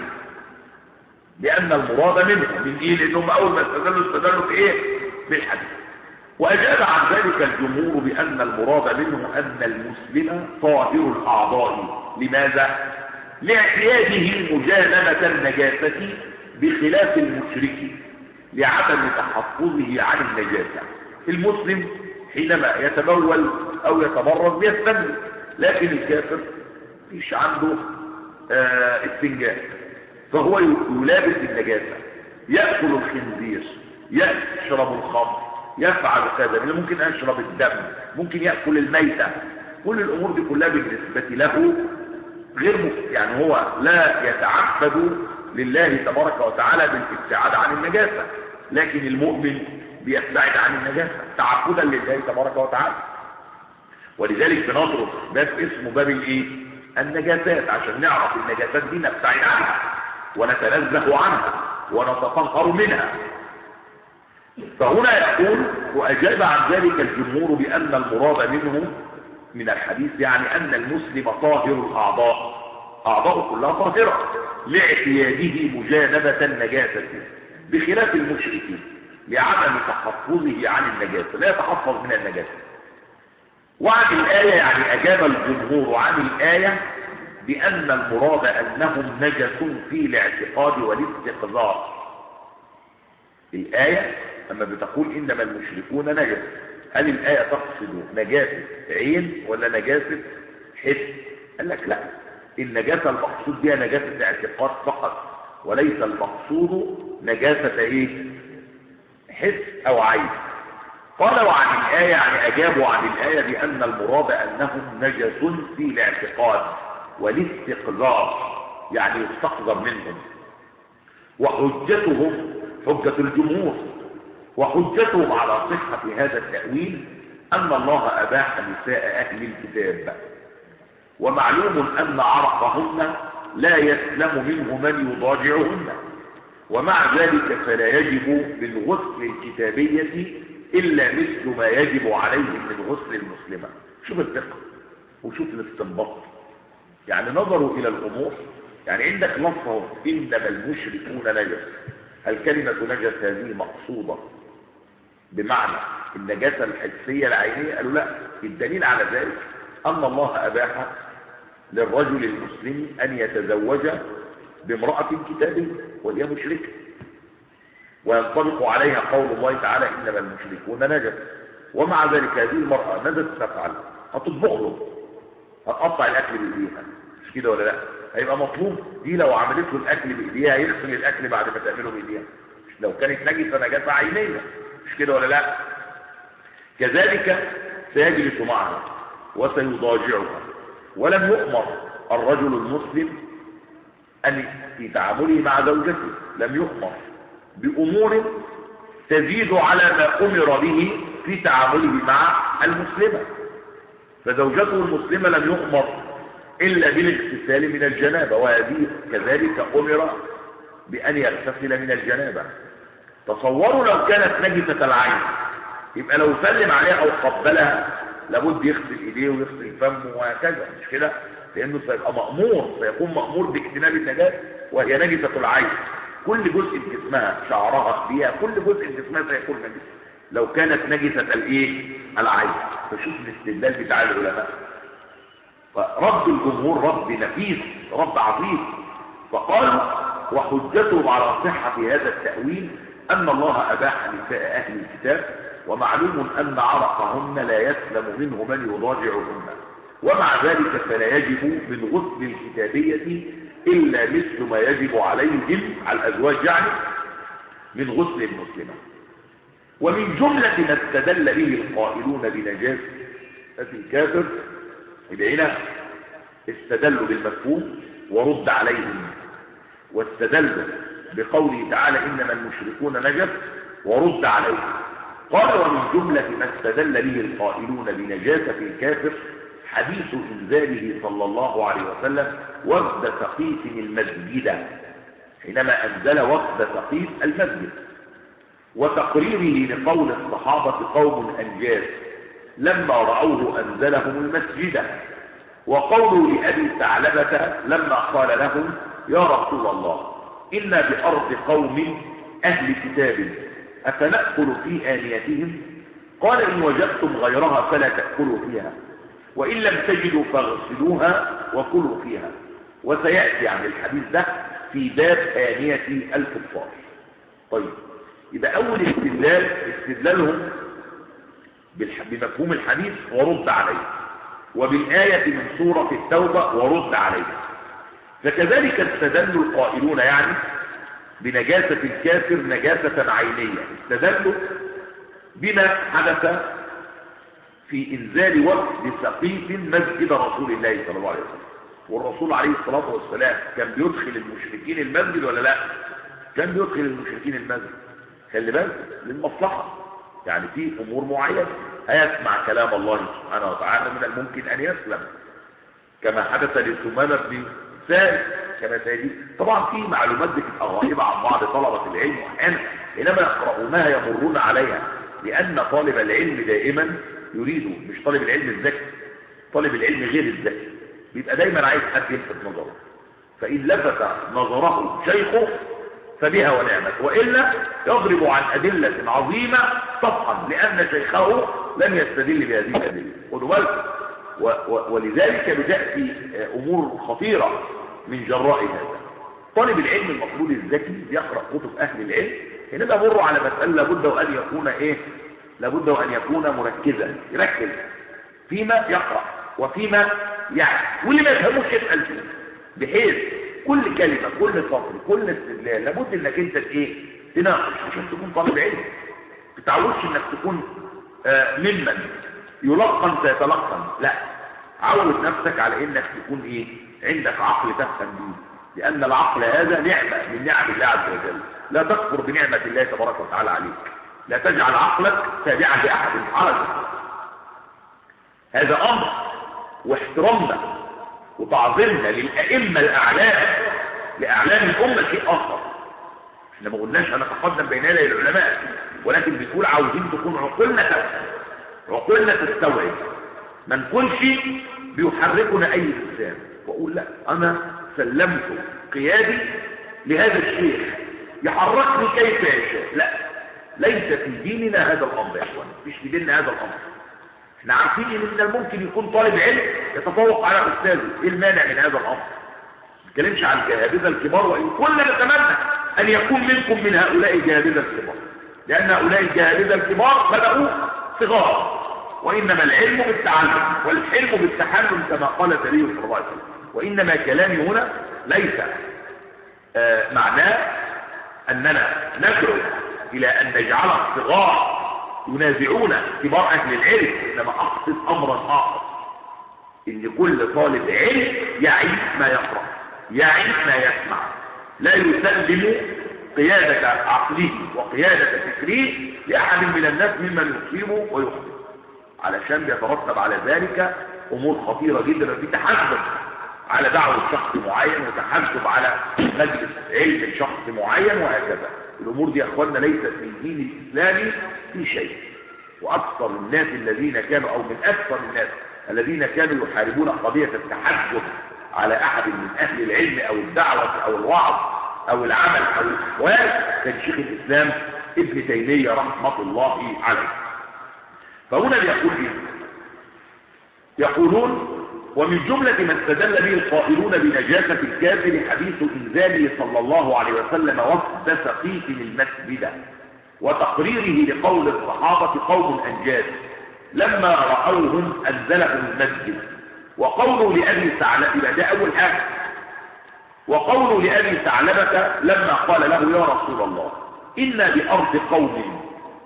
لأن المراد منهم من إيه لأنهم أول ما استدلوا استدلوا في إيه بالحديث وأجاب عن ذلك الجمهور بأن المراد منه أن المسلم طاهر الأعضاء لماذا؟ لاعتياده مجانبة النجاسة بخلاف المشرك لعدم تحفظه عن النجاسة المسلم حينما يتبول أو يتبرز بيستنجد لكن الكافر مش عنده آه استنجاء فهو يلابس النجاسة يأكل الخنزير يشرب الخمر يفعل كذا ممكن يشرب الدم ممكن يأكل الميتة كل الأمور دي كلها بالنسبة له غير مف... يعني هو لا يتعبد لله تبارك وتعالى بالابتعاد عن النجاسة لكن المؤمن بيبتعد عن النجاسة تعبدا لله تبارك وتعالى ولذلك بنضرب باب اسمه باب الايه النجاسات عشان نعرف النجاسات دي نبتعد عنها ونتنزه عنها ونتطهر منها فهنا يقول واجاب عن ذلك الجمهور بان المراد منه من الحديث يعني ان المسلم طاهر الاعضاء اعضاءه كلها طاهره لاعتياده مجانبه النجاسه بخلاف المشركين لعدم تحفظه عن النجاسه لا يتحفظ من النجاسه وعن الآية يعني أجاب الجمهور عن الآية بأن المراد أنهم نجس في الاعتقاد والاستقذار الآية لما بتقول إنما المشركون نجس هل الآية تقصد نجاسة عين ولا نجاسة حس قال لك لا النجاسة المقصود بها نجاسة اعتقاد فقط وليس المقصود نجاسة ايه حس او عين قال وعن الآية يعني أجابوا عن الآية بأن المراد أنهم نجس في الاعتقاد والاستقذار يعني يستقذر منهم وحجتهم حجة الجمهور وحجتهم على صحة هذا التأويل أن الله أباح نساء أهل الكتاب ومعلوم أن عرقهن لا يسلم منه من يضاجعهن ومع ذلك فلا يجب بالغسل الكتابية إلا مثل ما يجب عليه من غسل المسلمة شوف الفقه وشوف الاستنباط يعني نظروا إلى الأمور يعني عندك لفظ إنما المشركون نجس الكلمة نجس هذه مقصودة بمعنى النجاسة الحسية العينية قالوا لا الدليل على ذلك أن الله أباح للرجل المسلم أن يتزوج بامرأة كتابية وهي مشركة وينطبق عليها قول الله تعالى إنما المشركون نجس ومع ذلك هذه المرأة ماذا تفعل؟ هتطبخ له هتقطع الأكل بإيديها مش كده ولا لا؟ هيبقى مطلوب دي لو عملت له الأكل بإيديها يغسل الأكل بعد ما تعمله بإيديها لو كانت نجسة نجاسة عينية مش كده ولا لا؟ كذلك سيجلس معها وسيضاجعها ولم يؤمر الرجل المسلم أن في تعامله مع زوجته لم يؤمر بأمور تزيد على ما أمر به في تعامله مع المسلمة فزوجته المسلمة لم يؤمر إلا بالاغتسال من الجنابة وهذه كذلك أمر بأن يغتسل من الجنابة تصوروا لو كانت نجسة العين يبقى لو سلم عليها أو قبلها لابد يغسل إيديه ويغسل فمه وهكذا مش كده لأنه سيبقى مأمور سيكون مأمور باجتناب النجاسة وهي نجسة العين كل جزء في جسمها شعرها فيها كل جزء في جسمها سيكون نجس لو كانت نجسة الايه العين فشوف الاستدلال بتاع العلماء فرد الجمهور رد نفيس رد عظيم فقالوا وحجتهم على صحة هذا التأويل أن الله أباح نساء أهل الكتاب ومعلوم أن عرقهن لا يسلم منه من يضاجعهن ومع ذلك فلا يجب من غسل الكتابية إلا مثل ما يجب عليهم على الأزواج يعني من غسل المسلمة ومن جملة ما استدل به القائلون بنجاسة الكافر يبقى هنا استدلوا بالمفهوم ورد عليهم واستدلوا بقوله تعالى إنما المشركون نجس ورد عليهم قال ومن جملة ما استدل به القائلون بنجاسة الكافر حديث إنزاله صلى الله عليه وسلم وفد ثقيف المسجد حينما أنزل وفد ثقيف المسجد وتقريره لقول الصحابة قوم أنجاز لما رأوه أنزلهم المسجد وقوله لأبي ثعلبة لما قال لهم يا رسول الله إنا بأرض قوم أهل كتاب أفنأكل في آنيتهم قال إن وجدتم غيرها فلا تأكلوا فيها وإن لم تجدوا فاغسلوها وكلوا فيها وسيأتي عن الحديث ده في باب آنية الكفار طيب يبقى أول استدلال استدلالهم بمفهوم الحديث ورد عليه وبالآية من سورة التوبة ورد عليه فكذلك استدلوا القائلون يعني بنجاسة الكافر نجاسة عينية استدلوا بما حدث في إنزال وفد سقيف مسجد رسول الله صلى الله عليه وسلم والرسول عليه الصلاة والسلام كان بيدخل المشركين المسجد ولا لا كان بيدخل المشركين المسجد خلي بالك للمصلحة يعني في أمور معينة هيسمع كلام الله سبحانه وتعالى من الممكن أن يسلم كما حدث لثمامة بن سالم كما سيدي طبعا في معلومات بتبقى غائبة عن بعض طلبة العلم وأحيانا حينما يقرؤونها يمرون عليها لأن طالب العلم دائما يريد مش طالب العلم الذكي طالب العلم غير الذكي بيبقى دايما عايز حد يلفت نظره فإن لفت نظره شيخه فبها ونعمت وإلا يضرب عن أدلة عظيمة طبعا لأن شيخه لم يستدل بهذه الأدلة خدوا بالكم ولذلك بتأتي أمور خطيرة من جراء هذا طالب العلم المفروض الذكي يقرأ كتب أهل العلم هنا بمر على مسألة لابد وأن يكون إيه لابد وأن يكون مركزا يركز فيما يقرأ وفيما يعني واللي ما يفهموش يسأل فيه بحيث كل كلمة كل سطر كل استدلال لابد انك انت ايه تناقش عشان تكون طالب علم ما تتعودش انك تكون آه ممن يلقن سيتلقن لا عود نفسك على انك تكون ايه عندك عقل تفهم به لان العقل هذا نعمة من نعم الله عز وجل لا تكفر بنعمة الله تبارك وتعالى عليك لا تجعل عقلك تابعا لأحد حرج هذا أمر واحترامنا وتعظيمنا للأئمة الأعلام لأعلام الأمة شيء آخر احنا ما قلناش هنتقدم بين يدي العلماء ولكن بنقول عاوزين تكون عقولنا تفهم عقولنا تستوعب ما نكونش بيحركنا أي إنسان وأقول لا أنا سلمت قيادي لهذا الشيخ يحركني كيف يشاء لا ليس في ديننا هذا الامر يا اخوان مش في ديننا هذا الامر احنا عارفين ان من الممكن يكون طالب علم يتفوق على استاذه ايه المانع من هذا الامر ما بتكلمش عن الجهابذه الكبار وان كنا نتمنى ان يكون منكم من هؤلاء الجهابذه الكبار لان هؤلاء الجهابذه الكبار بداوا صغار وانما العلم بالتعلم والحلم بالتحلم كما قال النبي صلى الله عليه وسلم وانما كلامي هنا ليس آه معناه اننا ندعو الى ان نجعل الصغار ينازعون كبار اهل العلم انما اقصد امرا اخر ان كل طالب علم يعي ما يقرا يعي ما يسمع لا يسلم قيادة عقله وقيادة فكره لأحد من الناس ممن يصيب ويخطئ علشان يترتب على ذلك أمور خطيرة جدا في تحزب على دعوة شخص معين وتحزب على مجلس علم شخص معين وهكذا الأمور دي يا أخواننا ليست من دين الإسلامي في شيء وأكثر الناس الذين كانوا أو من أكثر الناس الذين كانوا يحاربون قضية التحزب على أحد من أهل العلم أو الدعوة أو الوعظ أو العمل أو الإخوان كان شيخ الإسلام ابن تيمية رحمة الله عليه فهنا بيقول إيه؟ يقولون ومن جملة ما استدل به القائلون بنجاسة الكافر حديث إنزاله صلى الله عليه وسلم وفد سقيف المسجد وتقريره لقول الصحابة قوم أنجاز لما رأوهم أنزلهم المسجد وقوله لأبي ثعلبة ده أول حاجة وقوله لأبي ثعلبة لما قال له يا رسول الله إنا بأرض قوم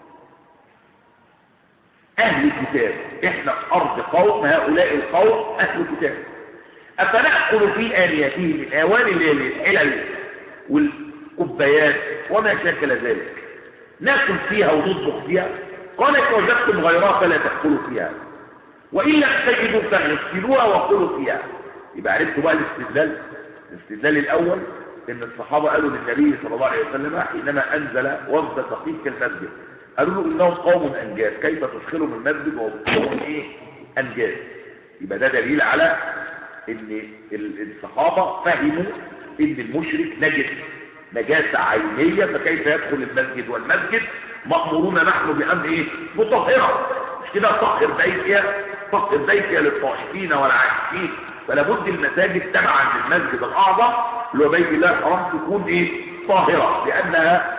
أهل كتاب إحنا في أرض قوم هؤلاء القوم أهل كتاب أفنأكل في آليتهم من أواني الحلل والكبايات وما شاكل ذلك ناكل فيها ونطبخ فيها قالت وجدتم غيرها فلا تأكلوا فيها وإن لم تجدوا فاغسلوها وكلوا فيها يبقى عرفتوا بقى الاستدلال الاستدلال الأول إن الصحابة قالوا للنبي صلى الله عليه وسلم حينما أنزل وفد ثقيف كالمسجد قالوا له إنهم قوم أنجاز كيف تدخلهم المسجد وهم إيه أنجاز يبقى ده دليل على إن الصحابة فهموا إن المشرك نجس نجاسة عينية فكيف يدخل المسجد والمسجد مأمورون نحن بأن إيه مطهرة مش كده طهر بيتها طهر بيتها للطائفين والعاكفين فلا بد المساجد تبعا للمسجد الأعظم اللي هو بيت الله الحرام تكون إيه طاهرة لأنها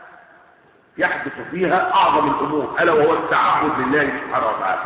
يحدث فيها أعظم الأمور ألا وهو التعبد لله سبحانه وتعالى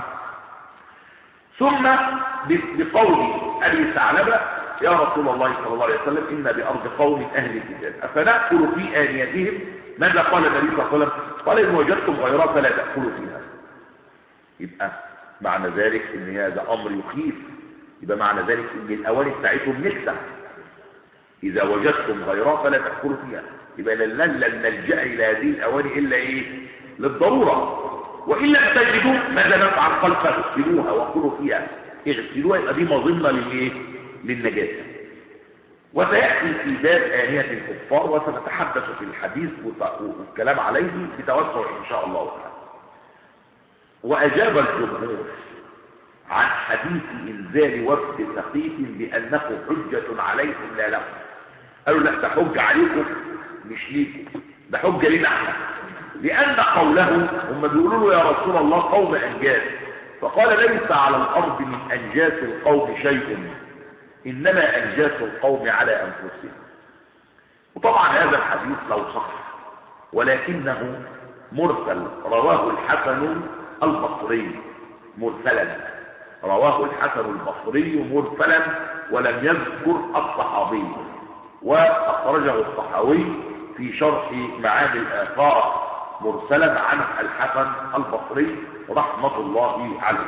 ثم بقول أبي ثعلبة يا رسول الله صلى الله عليه وسلم إن بأرض قوم أهل الكتاب أفنأكل في آنيتهم ماذا قال النبي صلى الله عليه وسلم قال إن وجدتم غيرها فلا تأكلوا فيها يبقى معنى ذلك إن هذا أمر يخيف يبقى معنى ذلك إن الأواني بتاعتهم نكسة إذا وجدتم غيرها فلا تأكلوا فيها يبقى لن لن نلجأ إلى هذه الأواني إلا إيه للضرورة وإن لم تجدوا ماذا نفعل قال فاغسلوها وكلوا فيها اغسلوها يبقى دي مظنة للإيه للنجاسة وسيأتي في باب آنية الكفار وسنتحدث في الحديث والكلام عليه بتوسع إن شاء الله تعالى وأجاب الجمهور عن حديث إنزال وفد ثقيف بأنه حجة عليكم لا لكم قالوا لا ده حجة عليكم مش ليكم ده حجة لنا احنا لأن قوله هم بيقولوا له يا رسول الله قوم أنجاز فقال ليس على الأرض من أنجاز القوم شيء إنما أنجاز القوم على أنفسهم وطبعا هذا الحديث لو صح ولكنه مرسل رواه الحسن البصري مرسلا رواه الحسن البصري مرسلا ولم يذكر الصحابي وأخرجه الصحاوي في شرح معاني الآثار مرسلا عن الحسن البصري رحمة الله عليه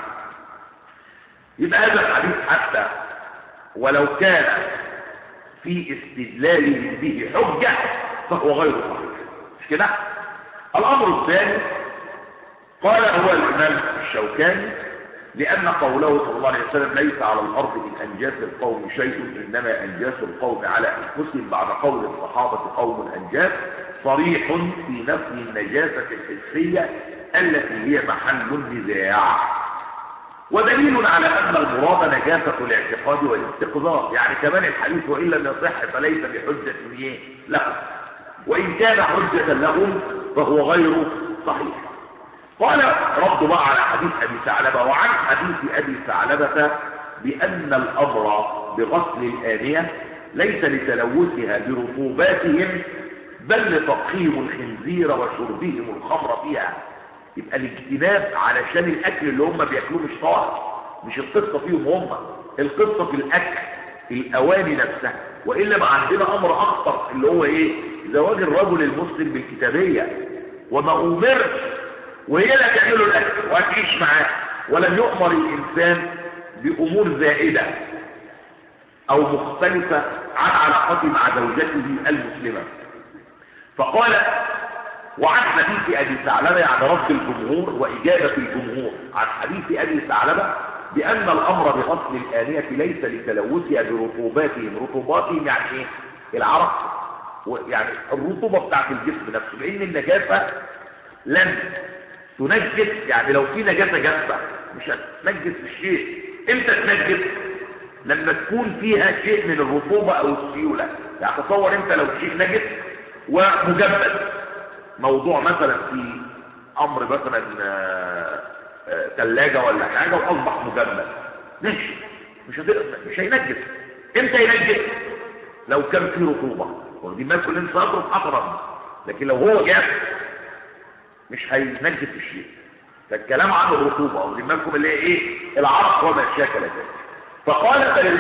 يبقى هذا الحديث حتى ولو كان في استدلال به حجة فهو غير صحيح مش كده الأمر الثاني قال هو الإمام الشوكاني لأن قوله صلى الله عليه وسلم ليس على الأرض من أنجاس القوم شيء إنما أنجاس القوم على أنفسهم بعد قول الصحابة قوم أنجاس صريح في نفي النجاسة الحسية التي هي محل النزاع ودليل على أن المراد نجاسة الاعتقاد والاستقذار يعني كمان الحديث وإن لم يصح فليس بحجة إيه لهم وإن كان حجة لهم فهو غير صحيح قال رد بقى على حديث أبي ثعلبة وعن حديث أبي ثعلبة بأن الأمر بغسل الآنية ليس لتلوثها برطوباتهم بل لتقييم الخنزير وشربهم الخمر فيها يبقى الاجتناب علشان الاكل اللي هم بياكلوه مش طاهر مش القصه فيهم هم القصه في الاكل الاواني نفسها والا ما عندنا امر اخطر اللي هو ايه زواج الرجل المسلم بالكتابيه وما امرش وهي اللي تعمل له الاكل وهتعيش معاه ولم يؤمر الانسان بامور زائده او مختلفه عن علاقته مع زوجته المسلمه فقال وعن حديث ابي ثعلبه يعني رد الجمهور واجابه الجمهور عن حديث ابي ثعلبه بان الامر بغسل الانيه ليس لتلوثها برطوباتهم رطوباتهم يعني ايه العرق يعني الرطوبه بتاعت الجسم نفسه لان النجاسه لن تنجس يعني لو في نجاسه جافه مش هتنجس الشيء امتى تنجس لما تكون فيها شيء من الرطوبه او السيوله يعني تصور انت لو شيء نجس ومجمد موضوع مثلا في امر مثلا ثلاجه ولا حاجه واصبح مجمد ماشي مش هتقدر مش هينجس امتى ينجس لو كان فيه رطوبه ودي ما كل انسان يضرب اقرب لكن لو هو جاف مش هينجس الشيء فالكلام عن الرطوبه ودي بالكم اللي هي ايه العرق وما شاكل ذلك فقال فلس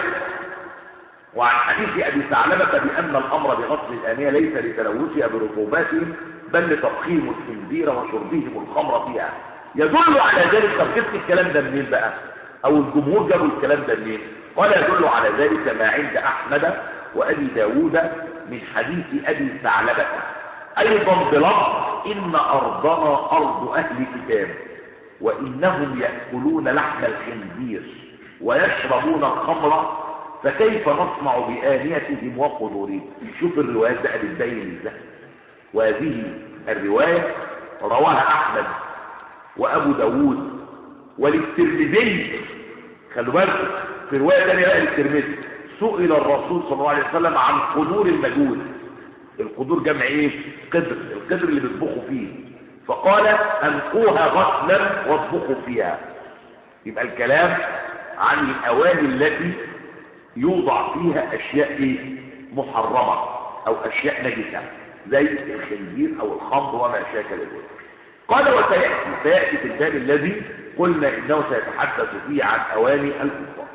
وعن حديث ابي ثعلبه بان الامر بغسل الانيه ليس لتلوثها برطوباتهم بل لتضخيم الخنزير وشربهم الخمر فيها يدل على ذلك طب جبت الكلام ده منين بقى او الجمهور جابوا الكلام ده منين قال يدل على ذلك ما عند احمد وابي داود من حديث ابي ثعلبه ايضا بلفظ ان ارضنا ارض اهل كتاب وانهم ياكلون لحم الخنزير ويشربون الخمر فكيف نصنع بآنيتهم وقدورهم شوف الروايات بقى بتبين ازاي وهذه الرواية رواها أحمد وأبو داود وللترمذي خلوا بالكم في رواية ثانية بقى للترمذي سئل الرسول صلى الله عليه وسلم عن قدور المجوز القدور جمع ايه قدر القدر اللي بيطبخوا فيه فقال انقوها غسلا واطبخوا فيها يبقى الكلام عن الاواني التي يوضع فيها اشياء ايه محرمه او اشياء نجسه زي الخنزير او الخمر وما شاكل ذلك قال وسياتي سياتي في الباب الذي قلنا انه سيتحدث فيه عن اواني الكفار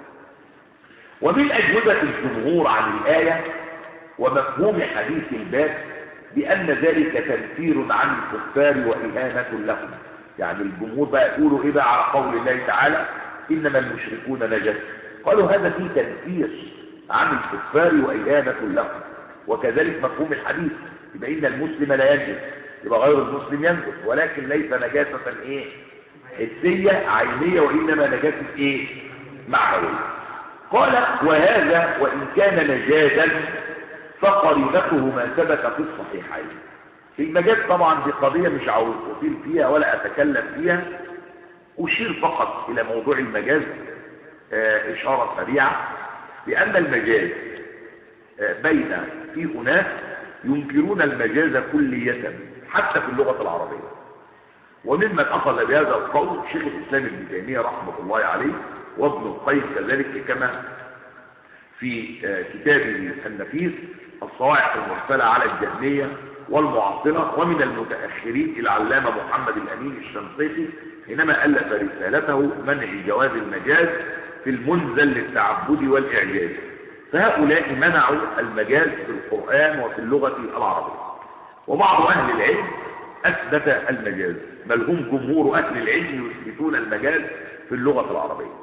ومن اجوبه الجمهور عن الايه ومفهوم حديث الباب بان ذلك تنفير عن الكفار واهانه لهم يعني الجمهور بقى يقولوا ايه بقى على قول الله تعالى انما المشركون نجس قالوا هذا فيه تنفير عن الكفار واهانه لهم وكذلك مفهوم الحديث يبقى ان المسلم لا ينجس يبقى غير المسلم ينجس ولكن ليس نجاسه ايه حسيه عينيه وانما نجاسه ايه معنويه قال وهذا وان كان نجاسا فقرينته ما ثبت في الصحيحين في المجاز طبعا دي قضيه مش عاوز اطيل فيها ولا اتكلم فيها اشير فقط الى موضوع المجاز آه اشاره سريعه بان المجاز آه بين في اناس ينكرون المجاز كلية حتى في اللغة العربية وممن أخذ بهذا القول شيخ الإسلام ابن تيمية رحمة الله عليه وابن القيم كذلك كما في كتابه النفيس الصواعق المرسلة على الجهمية والمعطلة ومن المتأخرين العلامة محمد الأمين الشنقيطي حينما ألف رسالته منع جواز المجاز في المنزل للتعبد والإعجاز فهؤلاء منعوا المجاز في القرآن وفي اللغة العربية وبعض أهل العلم أثبت المجاز بل هم جمهور أهل العلم يثبتون المجاز في اللغة العربية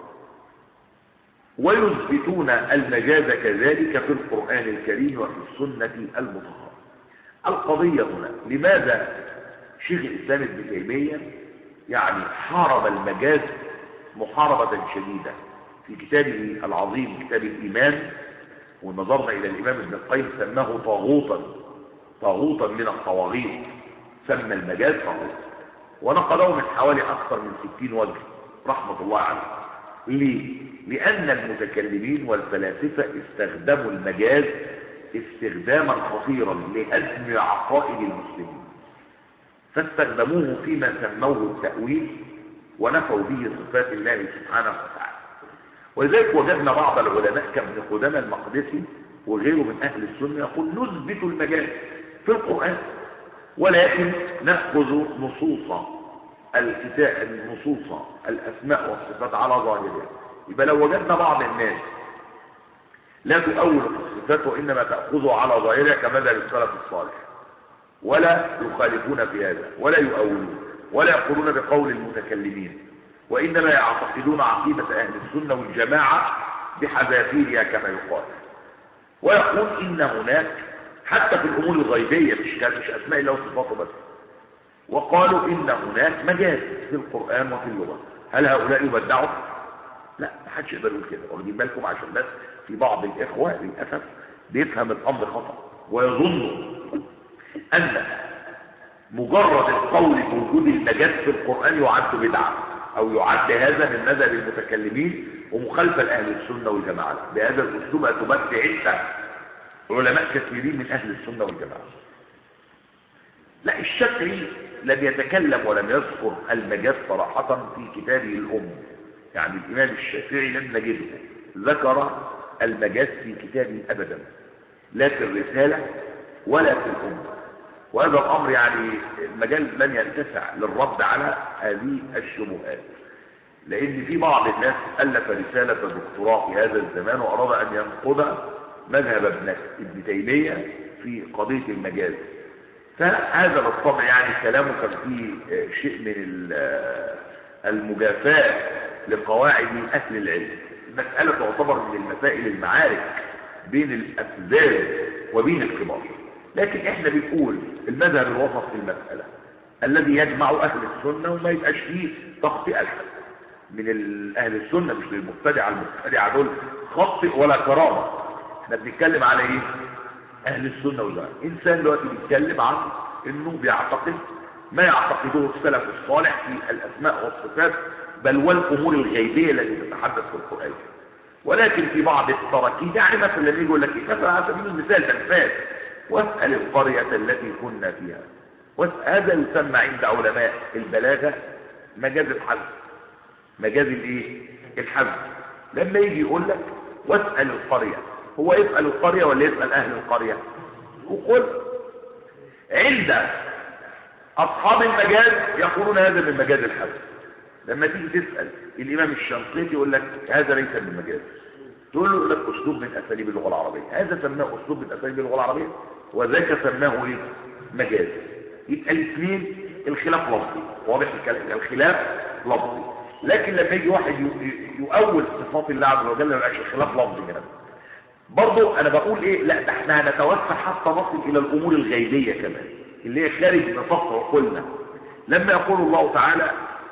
ويثبتون المجاز كذلك في القرآن الكريم وفي السنة المطهرة القضية هنا لماذا شيخ الإسلام ابن تيمية يعني حارب المجاز محاربة شديدة في كتابه العظيم كتاب الإيمان ونظرنا إلى الإمام ابن القيم سماه طاغوتا طاغوتا من الطواغيت سمى المجاز طاغوت ونقله من حوالي أكثر من ستين وجه رحمة الله عليه ليه لان المتكلمين والفلاسفه استخدموا المجاز استخداما خطيرا لهدم عقائد المسلمين فاستخدموه فيما سموه التاويل ونفوا به صفات الله سبحانه وتعالى ولذلك وجدنا بعض العلماء كابن قدامى المقدسي وغيره من اهل السنه يقول نثبت المجاز في القران ولكن ناخذ نصوص الكتاب النصوص الاسماء والصفات على ظاهرها يبقى لو وجدنا بعض الناس لا تؤول الصفات وانما تاخذها على ظاهرها كمذهب السلف الصالح ولا يخالفون في هذا ولا يؤولون ولا يقولون بقول المتكلمين وانما يعتقدون عقيده اهل السنه والجماعه بحذافيرها كما يقال ويقول ان هناك حتى في الامور الغيبيه مش مش اسماء الله وصفاته بس وقالوا ان هناك مجاز في القران وفي اللغه هل هؤلاء يبدعوا لا ما حدش يقدر يقول كده واخدين بالكم عشان بس في بعض الاخوه للاسف بيفهم الامر خطا ويظن ان مجرد القول بوجود المجاز في القران يعد بدعه او يعد هذا من مذهب المتكلمين ومخالفه لاهل السنه والجماعه بهذا الاسلوب هتبدع انت علماء كثيرين من اهل السنه والجماعه لا الشافعي لم يتكلم ولم يذكر المجاز صراحه في كتابه الام يعني الامام الشافعي لم نجده ذكر المجاز في كتابه ابدا لا في الرساله ولا في الام وهذا الامر يعني المجال لن يتسع للرد على هذه الشبهات لان في بعض الناس الف رساله دكتوراه في هذا الزمان واراد ان ينقض مذهب ابن ابن تيميه في قضيه المجاز فهذا بالطبع يعني كلامه كان فيه شيء من المجافاه لقواعد اهل العلم المساله تعتبر من المسائل المعارك بين الافذاذ وبين الكبار لكن احنا بنقول المذهب الوسط في المساله الذي يجمع اهل السنه وما يبقاش فيه تخطئه من اهل السنه مش للمبتدع المبتدع دول خطئ ولا كرامه احنا بنتكلم على ايه اهل السنه والجماعه انسان دلوقتي بيتكلم عن انه بيعتقد ما يعتقده السلف الصالح في الاسماء والصفات بل والامور الغيبيه التي تتحدث في القران ولكن في بعض التراكيب يعني مثلا لما يجي يقول لك ايه مثلا على سبيل المثال تنفاذ واسال القريه التي كنا فيها هذا يسمى عند علماء البلاغه مجاز الحذف مجاز الايه الحذف لما يجي يقول لك واسال القريه هو يسال القريه ولا يسال اهل القريه وقل عند اصحاب المجاز يقولون هذا من مجاز الحذف لما تيجي تسال الامام الشنقيطي يقول لك هذا ليس من مجاز تقول له يقول لك اسلوب من اساليب اللغه العربيه هذا سماه اسلوب من اساليب اللغه العربيه وذاك سماه ايه مجاز يبقى الاثنين الخلاف لفظي واضح الكلام الخلاف لفظي لكن لما يجي واحد يؤول صفات الله عز وجل ما يبقاش الخلاف لفظي هنا برضه انا بقول ايه لا ده احنا هنتوسع حتى نصل الى الامور الغيبيه كمان اللي هي خارج نطاق عقولنا لما يقول الله تعالى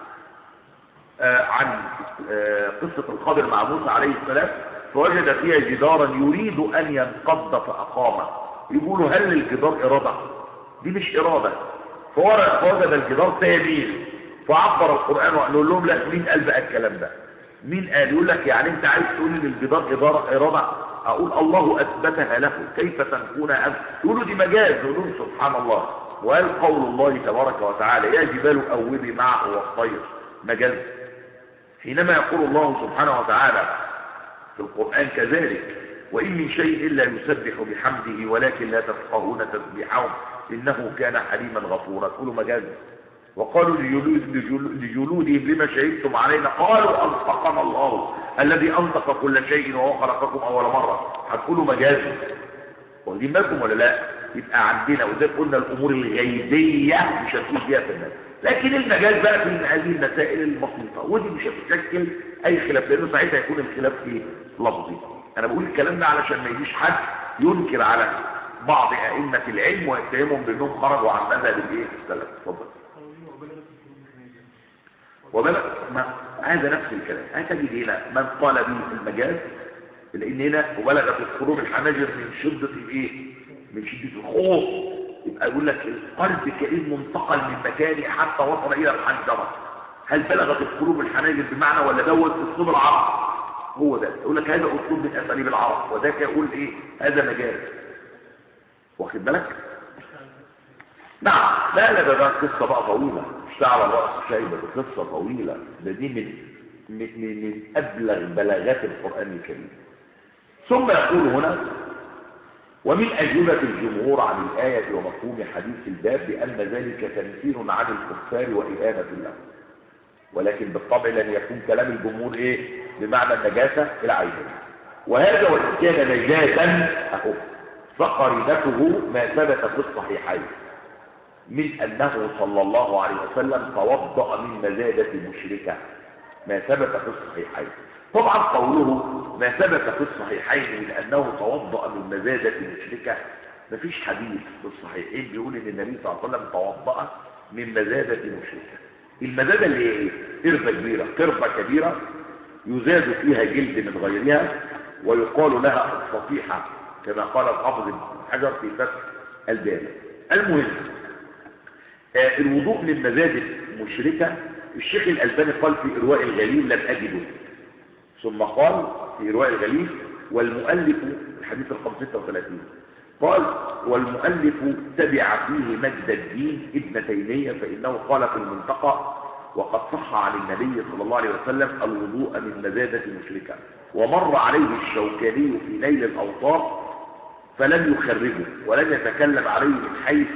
آه عن آه قصه الخضر مع موسى عليه السلام فوجد فيها جدارا يريد ان ينقض فاقامه يقولوا هل الجدار اراده دي مش اراده فوجد الجدار تيمين فعبر القران وقال لهم لا مين قال بقى الكلام ده مين قال يقول لك يعني انت عايز تقول ان الجدار إدارة اراده اقول الله اثبتها له كيف تكون أب يقولوا دي مجاز يقولون سبحان الله وقال قول الله تبارك وتعالى يا جبال اوبي معه والطير مجاز حينما يقول الله سبحانه وتعالى في القرآن كذلك وإن من شيء إلا يسبح بحمده ولكن لا تفقهون تسبيحهم إنه كان حليما غفورا تقولوا مجاز وقالوا لجلود لجلودهم لما شهدتم علينا قالوا أنطقنا الله الذي أنطق كل شيء وهو خلقكم أول مرة هتقولوا مجاز واخدين بالكم ولا لا يبقى عندنا وزي قلنا الأمور الغيبية مش هتكون فيها في الناس لكن المجاز بقى في هذه المسائل البسيطة ودي مش هتشكل أي خلاف لأنه ساعتها يكون الخلاف في لفظي أنا بقول الكلام ده علشان ما يجيش حد ينكر على بعض أئمة العلم ويتهمهم بأنهم خرجوا عن مذهب الإيه السلف اتفضل وبلغ ما هذا نفس الكلام هتجد هنا من قال به في المجاز لان هنا وبلغت القلوب الحناجر من شدة الايه من شدة الخوف يبقى يقول لك القلب كأنه انتقل من مكانه حتى وصل الى الحنجرة هل بلغت القلوب الحناجر بمعنى ولا دوت اسلوب العرب هو ده يقول لك هذا اسلوب من اساليب العرب وذاك يقول ايه هذا مجاز واخد بالك نعم لا لا ده ده قصه بقى طويله مش على راس شيبه ده قصه طويله ده دي من من من من ابلغ بلاغات القران الكريم ثم يقول هنا ومن أجوبة الجمهور عن الآية ومفهوم حديث الباب بأن ذلك تنفير عن الكفار وإهانة لهم ولكن بالطبع لن يكون كلام الجمهور إيه بمعنى النجاسة العينية وهذا وإن كان نجاسا أهو فقرينته ما ثبت في الصحيحين من أنه صلى الله عليه وسلم توضأ من مزادة مشركة ما ثبت في الصحيحين طبعا قوله ما ثبت في الصحيحين من أنه توضأ من مزادة مشركة مفيش حديث في الصحيحين بيقول ان النبي صلى الله عليه وسلم توضأ من مزادة مشركة المزادة اللي هي ايه؟ قربة كبيرة قربة كبيرة يزاد فيها جلد من غيرها ويقال لها الصفيحة كما قال الحافظ ابن حجر في فتح الباري المهم آه الوضوء من مزادة مشركة الشيخ الألباني قال في إرواء الغليل لم أجده ثم قال في إرواء الغليل والمؤلف الحديث رقم 36 قال والمؤلف تبع فيه مجد الدين ابن تيمية فإنه قال في المنطقة وقد صح عن النبي صلى الله عليه وسلم الوضوء من مزادة مشركة ومر عليه الشوكاني في نيل الأوطار فلم يخرجه ولم يتكلم عليه من حيث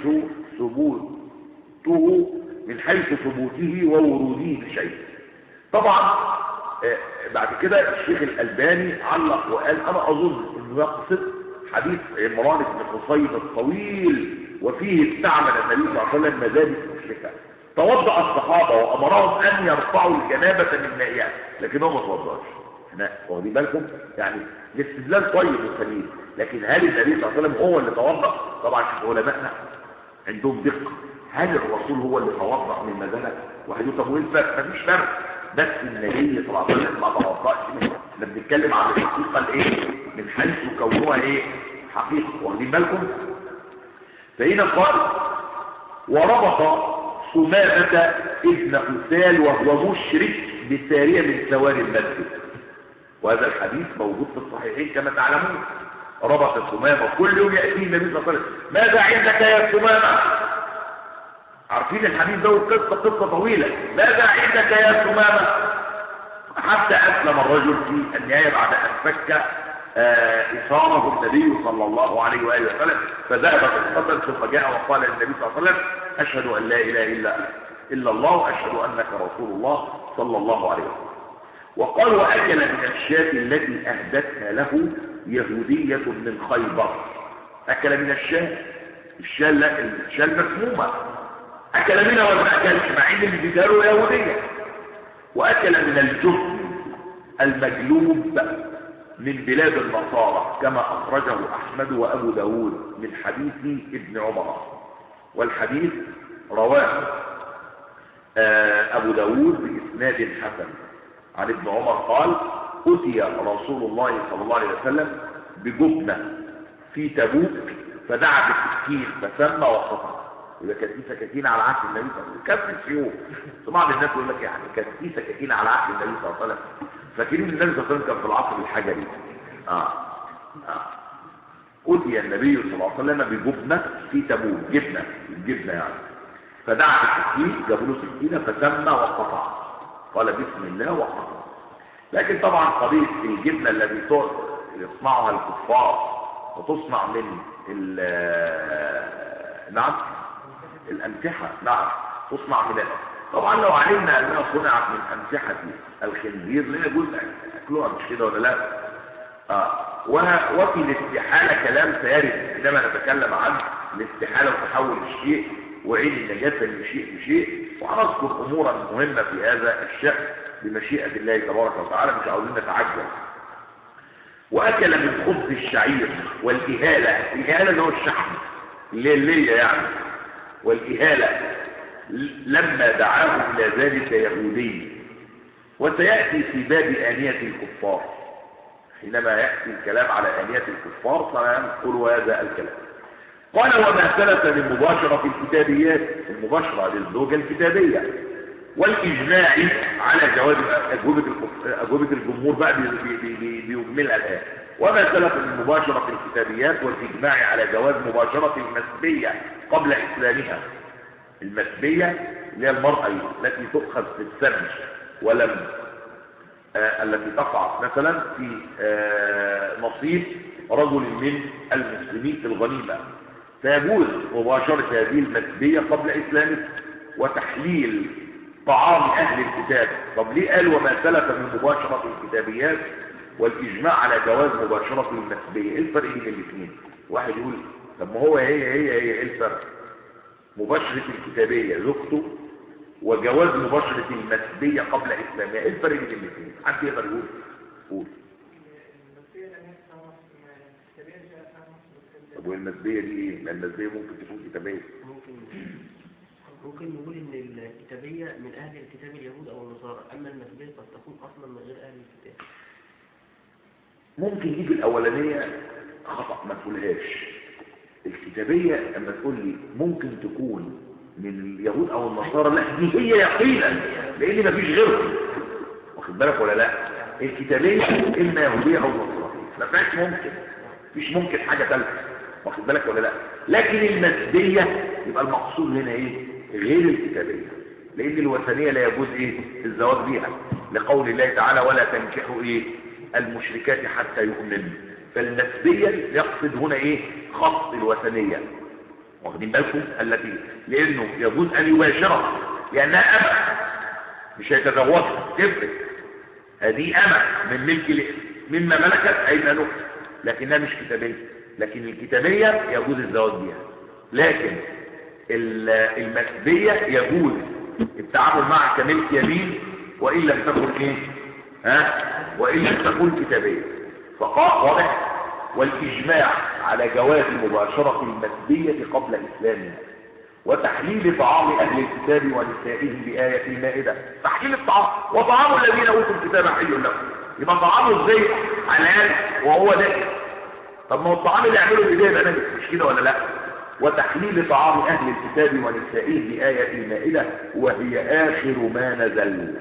ثبوته من حيث ثبوته ووروده بشيء طبعا بعد كده الشيخ الألباني علق وقال أنا أظن أنه يقصد حديث عمران بن حصين الطويل وفيه استعمل النبي صلى الله عليه وسلم مزاد مشركة توضأ الصحابة وأمرهم أن يرفعوا الجنابة من مائها لكنهم ما توضأش احنا واخدين بالكم يعني الاستدلال طيب وسليم لكن هل النبي صلى الله عليه وسلم هو اللي توضأ طبعا علماءنا عندهم دقة هل الرسول هو اللي توضأ من مزادة وهيقول طب وايه الفرق مفيش فرق بس النبي صلى الله عليه وسلم ما توضأش منه احنا بنتكلم عن الحقيقة الايه من حيث كونها ايه حقيقة واخدين بالكم فهنا قال وربط سمامة ابن أسال وهو مشرك بسارية من سواري المسجد وهذا الحديث موجود في الصحيحين كما تعلمون ربط سمامة كل يوم يأتي النبي صلى الله عليه وسلم ماذا عندك يا سمامة عارفين الحديث ده قصة قصة طويلة ماذا عندك يا سمامة حتى أسلم الرجل في النهاية بعد أن فك إصاره النبي صلى الله عليه وآله وسلم فذهب القتل ثم جاء وقال للنبي صلى الله عليه وسلم أشهد أن لا إله إلا إلا الله وأشهد أنك رسول الله صلى الله عليه وسلم وقال وأكل من الشاة التي أهدتها له يهودية من خيبر أكل من الشاة الشاة لا الشاة المسمومة أكل منها ولا ما أكلش مع إن اللي بيداره يهودية وأكل من الجبن المجلوب من بلاد النصارى كما أخرجه أحمد وأبو داود من حديث ابن عمر والحديث رواه أبو داود بإسناد حسن عن ابن عمر قال أتي رسول الله صلى الله عليه وسلم بجبنة في تبوك فدعا بالسكين فسمى وقطع يبقى كانت في سكاكين على عهد النبي صلى الله عليه وسلم كان في السيوف بعض الناس يقول لك يعني كانت في سكاكين على عهد النبي صلى الله عليه وسلم فاكرين النبي صلى الله عليه وسلم كان في العصر الحجري اه اه أتي النبي صلى الله عليه وسلم بجبنة في تبوك جبنة الجبنة يعني فدعا بالسكين جابوا له سكينة فسمى وقطع قال بسم الله وقطع لكن طبعا قضية الجبنة التي يصنعها الكفار وتصنع من نعم الأمتحة نعم تصنع من طبعا لو علمنا أنها صنعت من أمتحة الخنزير لا يجوز أكلها مش كده ولا لا آه. وفي الاستحالة كلام سيرد عندما نتكلم عن الاستحالة وتحول الشيء وعين النجاسة من شيء لشيء وهنذكر أمورا مهمة في هذا الشأن بمشيئة الله تبارك وتعالى مش عاوزين نتعجل وأكل من خبز الشعير والإهالة الإهالة اللي هو الشحم اللي اللي يعني والإهالة لما دعاه إلى ذلك يهودي وسيأتي في باب آنية الكفار حينما يأتي الكلام على آنية الكفار سنقول هذا الكلام قال وما سلف من مباشرة في الكتابيات المباشرة للزوجة الكتابية والإجماع على جواز أجوبة أجوبة الجمهور بقى بيجملها الآن وما سلف من مباشرة الكتابيات والإجماع على جواز مباشرة المسبية قبل إسلامها المسبية اللي هي المرأة التي تؤخذ في السن ولم آه التي تقع مثلا في آه نصيب رجل من المسلمين في الغنيمة فيجوز مباشرة هذه المسبية قبل إسلامه وتحليل طعام أهل الكتاب طب ليه قال وما سلف من مباشرة الكتابيات والإجماع على جواز مباشرة المسبية ايه الفرق بين الاثنين واحد يقول طب ما هو هي هي هي ايه الفرق مباشرة الكتابية زوجته وجواز مباشرة المسبية قبل إسلامها ايه الفرق بين الاثنين حد يقدر يقول قول طب والمسبية دي ايه؟ ما المسبية ممكن تكون كتابية ممكن ممكن نقول ان الكتابية من اهل الكتاب اليهود او النصارى اما المسبية قد تكون اصلا من غير اهل الكتاب ممكن دي في الاولانية خطأ ما تقولهاش الكتابية اما تقول لي ممكن تكون من اليهود او النصارى لا دي هي يقينا لان مفيش غيرهم واخد بالك ولا لا الكتابية اما يهودية او نصرانية ما فيهاش ممكن مفيش ممكن حاجة ثالثة واخد بالك ولا لا لكن المسبية يبقى المقصود هنا ايه غير الكتابية لان الوثنية لا يجوز ايه الزواج بيها لقول الله تعالى ولا تنكحوا ايه المشركات حتى يؤمنوا فالنسبية يقصد هنا ايه خط الوثنية واخدين بالكم التي لانه يجوز ان يباشرها لانها امة مش هيتزوجها تفرق هذه امة من ملك مما ملكت ايمانه لكنها مش كتابية لكن الكتابية يجوز الزواج بها لكن المسبية يجوز التعامل معها كملك يمين وإن لم تكن إيه ها وإن لم تكن كتابية فقال واضح والإجماع على جواز مباشرة المسبية قبل إسلامها وتحليل طعام أهل الكتاب ونسائهم بآية المائدة تحليل الطعام وطعام الذين أوتوا الكتاب حل لهم يبقى طعامه ازاي حلال وهو نجس طب ما هو الطعام اللي يعمله بايديه يبقى نجس مش كده ولا لا وتحليل طعام اهل الكتاب ونسائهم بآية المائدة وهي آخر ما نزل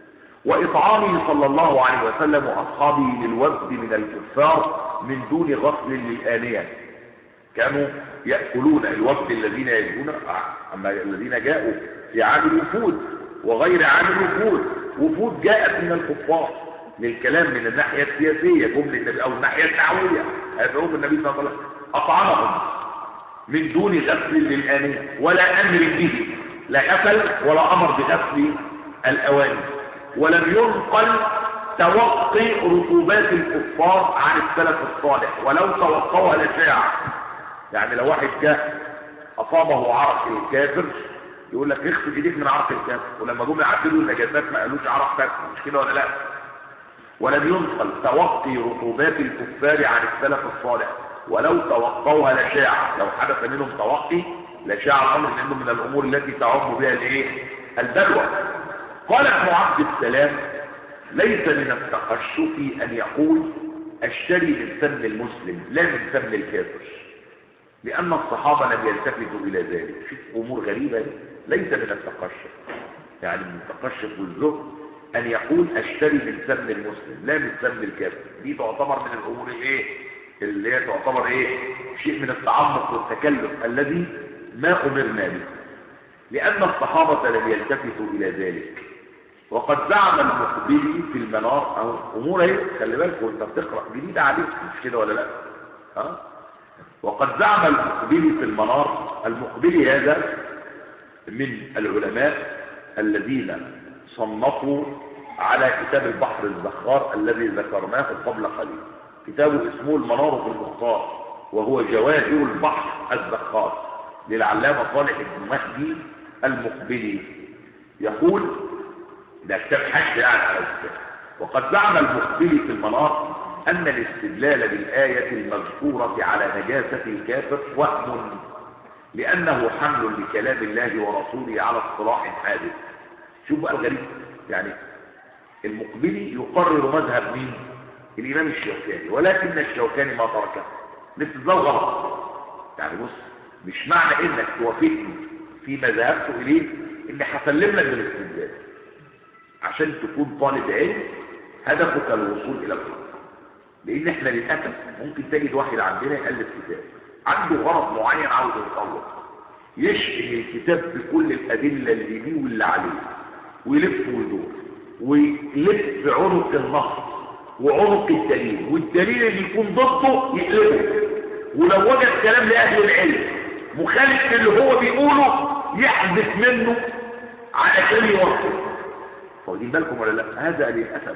وإطعامه صلى الله عليه وسلم وأصحابه للوفد من الكفار من دون غسل للآنية كانوا يأكلون الوفد الذين يجون أما الذين جاءوا في عام الوفود وغير عام الوفود وفود جاءت من الكفار للكلام من الناحية السياسية جملة النبي أو الناحية الدعوية هيدعوهم النبي صلى الله عليه وسلم أطعمهم من دون غسل للآنية ولا أمر به لا أكل ولا أمر بغسل الأواني ولم ينقل توقي رطوبات الكفار عن السلف الصالح ولو توقوها لشاع يعني لو واحد جاء أصابه عرق الكافر يقول لك اغسل ايديك من عرق الكافر ولما جم يعدلوا النجاسات ما قالوش عرق كافر مش كده ولا لا ولم ينقل توقي رطوبات الكفار عن السلف الصالح ولو توقوها لشاع لو حدث منهم توقي لشاع الامر لانه من الامور التي تعم بها الايه البلوى قال ابن عبد السلام ليس من التقشف ان يقول اشتري من سم المسلم لا من سم الكافر لان الصحابه لم يلتفتوا الى ذلك شوف امور غريبه ليس من التقشف يعني من التقشف والزهد ان يقول اشتري من سم المسلم لا من سم الكافر دي تعتبر من الامور الايه اللي هي تعتبر ايه شيء من التعمق والتكلف الذي ما امرنا به لان الصحابه لم يلتفتوا الى ذلك وقد زعم المقبلي في المنار او امور ايه خلي بالك وانت بتقرا جديده عليك مش كده ولا لا ها وقد زعم المقبلي في المنار المقبلي هذا من العلماء الذين صنفوا على كتاب البحر الزخار الذي ذكرناه قبل قليل كتابه اسمه المنار في المختار وهو جواهر البحر الزخار للعلامة صالح بن مهدي المقبلي يقول ده كتاب حش يعني على الكتاب وقد زعم المقبلي في المنار أن الاستدلال بالآية المذكورة على نجاسة الكافر وهم لأنه حمل لكلام الله ورسوله على اصطلاح حادث شوف بقى الغريب يعني المقبلي يقرر مذهب مين الإمام الشوكاني ولكن الشوكاني ما تركه الاستدلال غلط يعني بص مش معنى انك توافقني فيما ذهبت اليه ان هسلم لك بالاستدلال عشان تكون طالب علم هدفك الوصول الى الحق لان احنا للاسف ممكن تجد واحد عندنا يالف كتاب عنده غرض معين عاوز يوصله يشحن الكتاب بكل الادله اللي ليه واللي عليه ويلف ويدور ويلف عنق النص وعنق الدليل والدليل اللي يكون ضده يقلبه ولو وجد كلام لاهل العلم مخالف اللي هو بيقوله يحذف منه علشان يوصل واخدين بالكم ولا لا هذا للاسف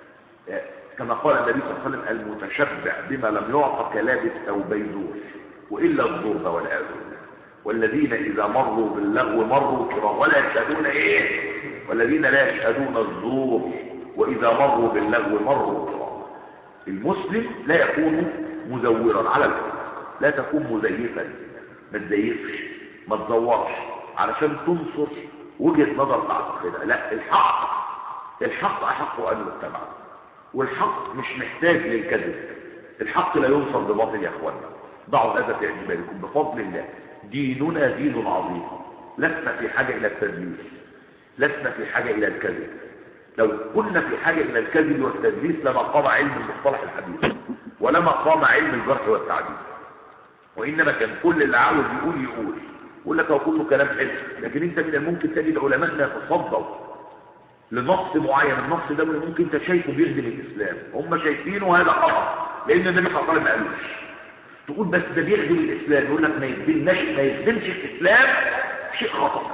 كما قال النبي صلى الله عليه وسلم المتشبع بما لم يعط كلابس او بيدور والا الضرب والعياذ بالله والذين اذا مروا باللغو مروا كرام ولا يشهدون ايه والذين لا يشهدون الزور واذا مروا باللغو مروا كرام المسلم لا يكون مزورا على الحق لا تكون مزيفا ما تزيفش ما تزورش علشان تنصر وجهه نظر تعتقدها لا الحق الحق احق ان يتبع والحق مش محتاج للكذب الحق لا ينصر بباطل يا اخوانا ضعوا هذا في اعتباركم بفضل الله ديننا دين عظيم لسنا في حاجه الى التدليس لسنا في حاجه الى الكذب لو كنا في حاجه الى الكذب والتدليس لما قام علم المصطلح الحديث ولما قام علم الجرح والتعديل وانما كان كل اللي عاوز يقول يقول يقول لك هو كله كلام حلو لكن انت من الممكن تجد علماءنا يتصدوا لنص معين النص ده ممكن انت شايفه بيخدم الاسلام هم شايفينه هذا خطا لان النبي صلى الله عليه وسلم ما قالوش تقول بس ده بيخدم الاسلام يقول لك ما يخدمناش ما يخدمش الاسلام شيء خطا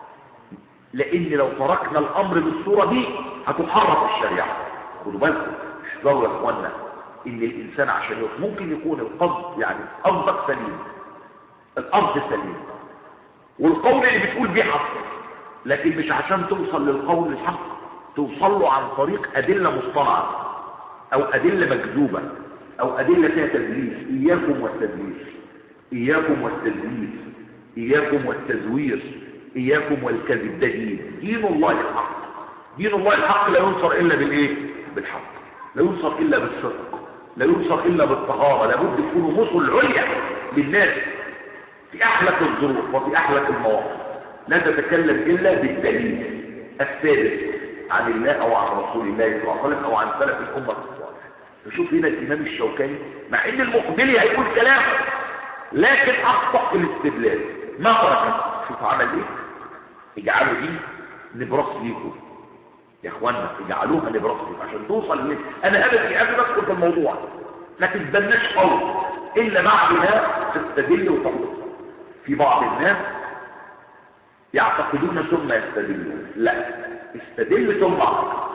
لان لو تركنا الامر بالصوره دي هتحرف الشريعه خدوا بالكم احذروا يا اخوانا ان الانسان عشان يوصل ممكن يكون القصد يعني قصدك سليم القصد سليم والقول اللي بتقول بيه حق لكن مش عشان توصل للقول الحق توصل له عن طريق ادله مصطنعه او ادله مكذوبه او ادله فيها تدليس اياكم والتدليس اياكم والتدليس اياكم والتزوير اياكم والكذب ده دين دين الله الحق دين الله الحق لا ينصر الا بالايه بالحق لا ينصر الا بالصدق لا ينصر الا بالطهاره لابد تكونوا مصر العليا للناس في احلك الظروف وفي احلك المواقف لا تتكلم الا بالدليل الثابت عن الله او عن رسول الله صلى الله عليه وسلم او عن سلف الامه الصالح نشوف هنا الامام الشوكاني مع ان المقبلي هيقول كلام لكن اخطا في الاستدلال ما ترك شوف عمل ايه اجعلوا دي نبرص ليكم يا اخوانا اجعلوها نبرص ليكم عشان توصل ليه انا ابدي قبل ادخل في الموضوع ما تتبناش قوي الا بعد ما تستدل وتخلص في بعض الناس يعتقدون ثم يستدلون لا استدل ثم اعتقد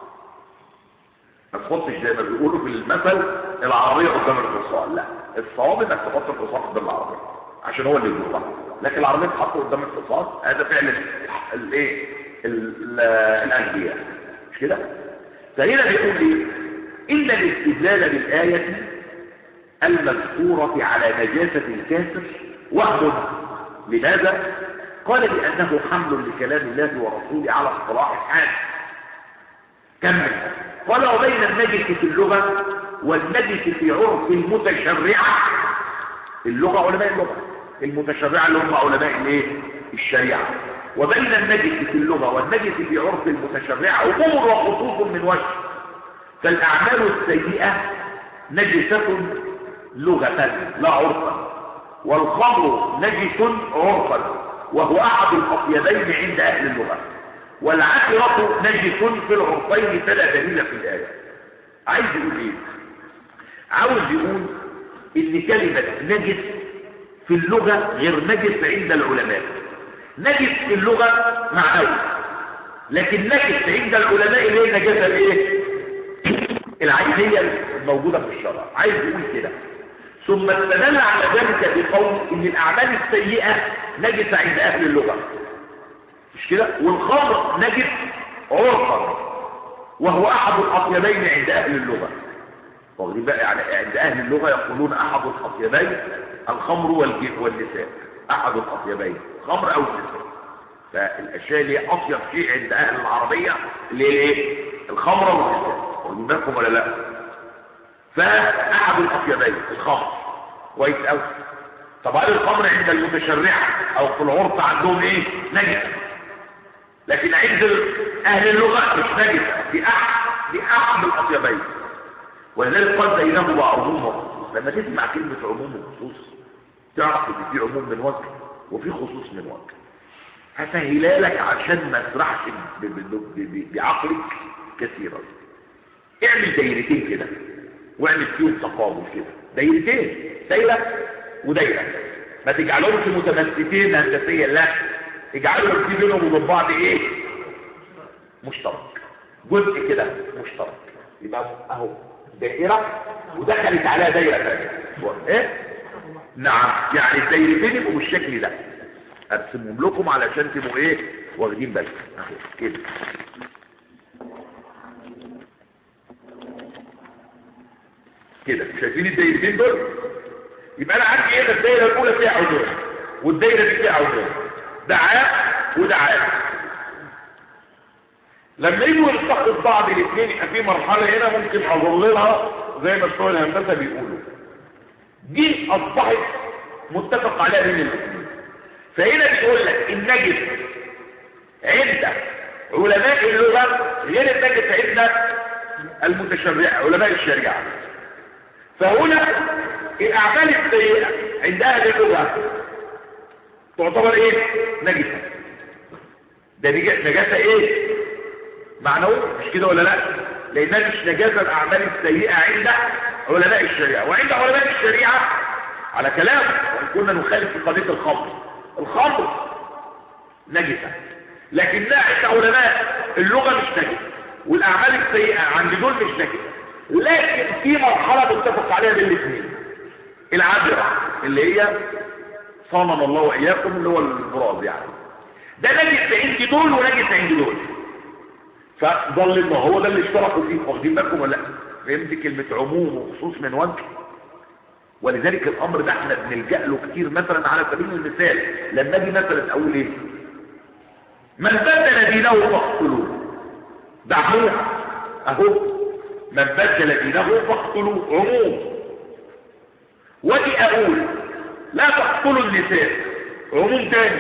ما تحطش زي ما بيقولوا في المثل العربيه قدام الحصان لا الصواب انك تحط الحصان قدام العربيه عشان هو اللي يجوز لكن العربيه تحط قدام الحصان هذا فعل الايه الانبياء مش كده فهنا بيقول ايه ان الاستدلال بالايه المذكوره على نجاسه الكافر وهم لماذا قال لأنه حمل لكلام الله ورسوله على اصطلاح الحال كمل قال وبين النجس في اللغة والنجس في عرف المتشرعة اللغة علماء اللغة المتشرعة اللي هم علماء الايه الشريعة وبين النجس في اللغة والنجس في عرف المتشرعة عموم وخصوص من وجه فالأعمال السيئة نجسة لغة لا عرفا والخمر نجس عرفا وهو أحد الأطيبين عند أهل اللغة والعكرة نجس في العرفين فلا دليل في الآية عايز يقول إيه؟ عاوز يقول إن كلمة نجس في اللغة غير نجس عند العلماء نجس في اللغة معنوي لكن نجس عند العلماء اللي هي نجاسة الايه؟ العينية الموجودة في الشرع عايز يقول كده ثم استدل على ذلك بقول ان الاعمال السيئه نجس عند اهل اللغه مش كده والخمر نجس عرفا وهو احد الاطيبين عند اهل اللغه واخدين بقى يعني عند اهل اللغه يقولون احد الاطيبين الخمر والنساء احد الاطيبين خمر او نساء فالاشياء اللي هي اطيب شيء عند اهل العربيه اللي هي ايه الخمر والنساء واخدين بالكم ولا لا فأحد الأطيبين الخمر كويس قوي طب هل الخمر عند المتشرعة أو في العرف عندهم إيه؟ نجس لكن عند اهل اللغه مش نجسه دي احد دي احد الاطيبين ولذلك قال بينهما عموم وخصوص لما تسمع كلمه عموم وخصوص تعرف ان في عموم من وجه وفي خصوص من وجه هسهلها لك عشان ما تسرحش ب- ب- ب- بعقلك كثيرا اعمل دايرتين كده واعمل فيهم تقابل كده دايرتين دايره ودايره ما تجعلهمش متمسكين هندسيا لا اجعلهم في بينهم وبين بعض ايه مشترك جزء كده مشترك يبقى اهو دائره ودخلت عليها دايره ثانيه ايه نعم يعني الدايرتين يبقوا بالشكل ده ارسمهم لكم علشان تبقوا ايه واخدين بالكم اهو كده كده شايفين الدايرتين دول يبقى انا عندي ايه الدايره الاولى فيها عموم والدايره دي فيها عموم ده عام وده عام لما يجوا يلتقوا ببعض الاثنين يبقى في مرحله هنا ممكن اظللها زي ما بتوع الهندسه بيقولوا دي اصبحت متفق عليها بين الاثنين فهنا بيقول لك النجس عند علماء اللغه غير النجس عند المتشرع علماء الشريعه فهنا الاعمال السيئه عند اهل اللغه تعتبر ايه نجسه ده نج- نجاسه ايه معنوي مش كده ولا لا لانها مش نجاسه الاعمال السيئه عند علماء الشريعه وعند علماء الشريعه على كلام وان كنا نخالف في قضيه الخمر الخمر نجسه لكنها عند علماء اللغه مش نجسه والاعمال السيئه عند دول مش نجسه لكن في مرحله متفق عليها بين الاثنين العذره اللي هي صاننا الله واياكم اللي هو البراز يعني ده نجس عند دول ونجس عند دول فظل ما هو ده اللي اشتركوا فيه واخدين بالكم ولا لا فهمت كلمه عموم وخصوص من وجه ولذلك الامر ده احنا بنلجا له كتير مثلا على سبيل المثال لما اجي مثلا اقول ايه من بدل دينه فاقتلوه ده عموم اهو من بدل دينه فاقتلوه عموم واجي اقول لا تقتلوا النساء عموم تاني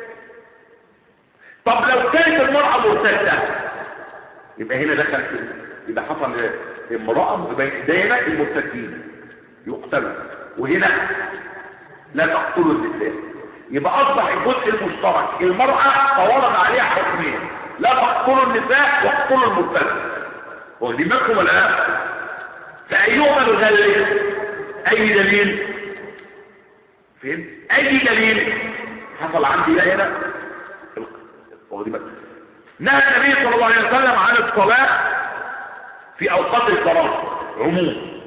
طب لو كانت المرأة مرتدة يبقى هنا دخل في يبقى حصل امرأة يبقى دايما المرتدين يقتلوا وهنا لا تقتلوا النساء يبقى اصبح الجزء المشترك المرأة فورد عليها حكمين لا تقتلوا النساء واقتلوا المرتد واخدين بالكم ولا لا؟ فأيهما الغالب أي دليل فين اي دليل حصل عندي ده هنا واخدين بالك نهى النبي صلى الله عليه وسلم عن الصلاه في اوقات الصلاه عموم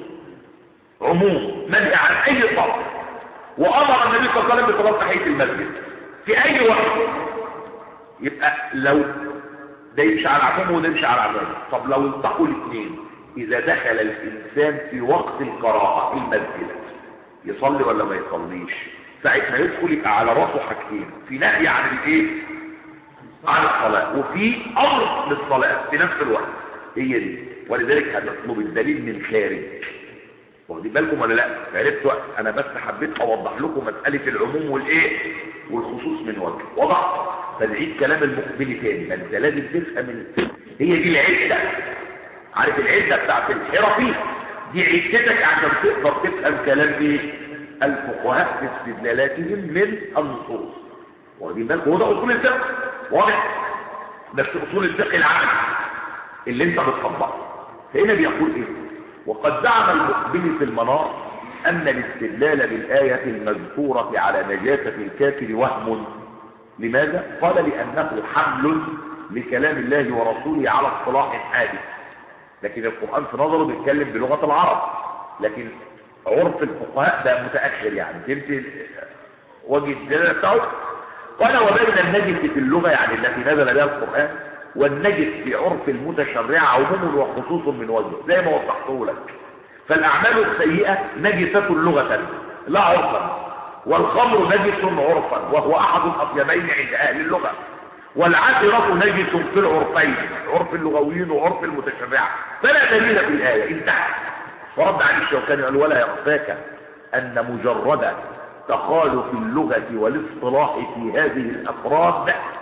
عموم منهي عن اي صلاه وامر النبي صلى الله عليه وسلم بصلاه تحيه المسجد في اي وقت يبقى لو ده يمشي على عموم وده يمشي على عموم طب لو التقوا الاثنين اذا دخل الانسان في وقت القراءه في المسجد يصلي ولا ما يصليش ساعة ما يدخل يبقى على راسه حاجتين في نهي عن الايه عن الصلاة وفي امر للصلاة في نفس الوقت هي دي ولذلك هنطلب الدليل من خارج واخدين بالكم ولا لا عرفتوا انا بس حبيت اوضح لكم مسألة العموم والايه والخصوص من وجه وضح فنعيد كلام المقبل تاني ما انت لازم تفهم ال- هي دي العدة عارف العدة بتاعت الحرفي دي عدتك عشان تقدر تفهم كلام ايه الفقهاء في استدلالاتهم من النصوص واخدين بالكم هو ده اصول الفقه واضح بس اصول الفقه العام اللي انت بتطبقه فهنا بيقول ايه وقد زعم المقبل في المنار ان الاستدلال بالايه المذكوره على نجاسه الكافر وهم لماذا قال لانه حمل لكلام الله ورسوله على اصطلاح حادث لكن القرآن في نظره بيتكلم بلغة العرب لكن عرف الفقهاء ده متأخر يعني فهمت وجه الدلالة بتاعه قال وبين النجس في اللغة يعني التي نزل بها القرآن والنجس في عرف المتشرع عموم وخصوص من وجه زي ما وضحته لك فالأعمال السيئة نجسة لغة لا عرفا والخمر نجس عرفا وهو أحد الأطيبين عند أهل اللغة والعذرة نجس في العرفين عرف اللغويين وعرف المتشرع فلا دليل في الآية انتهى ورد عن الشوكاني قال ولا يخفاك أن مجرد تخالف اللغة والاصطلاح في هذه الأفراد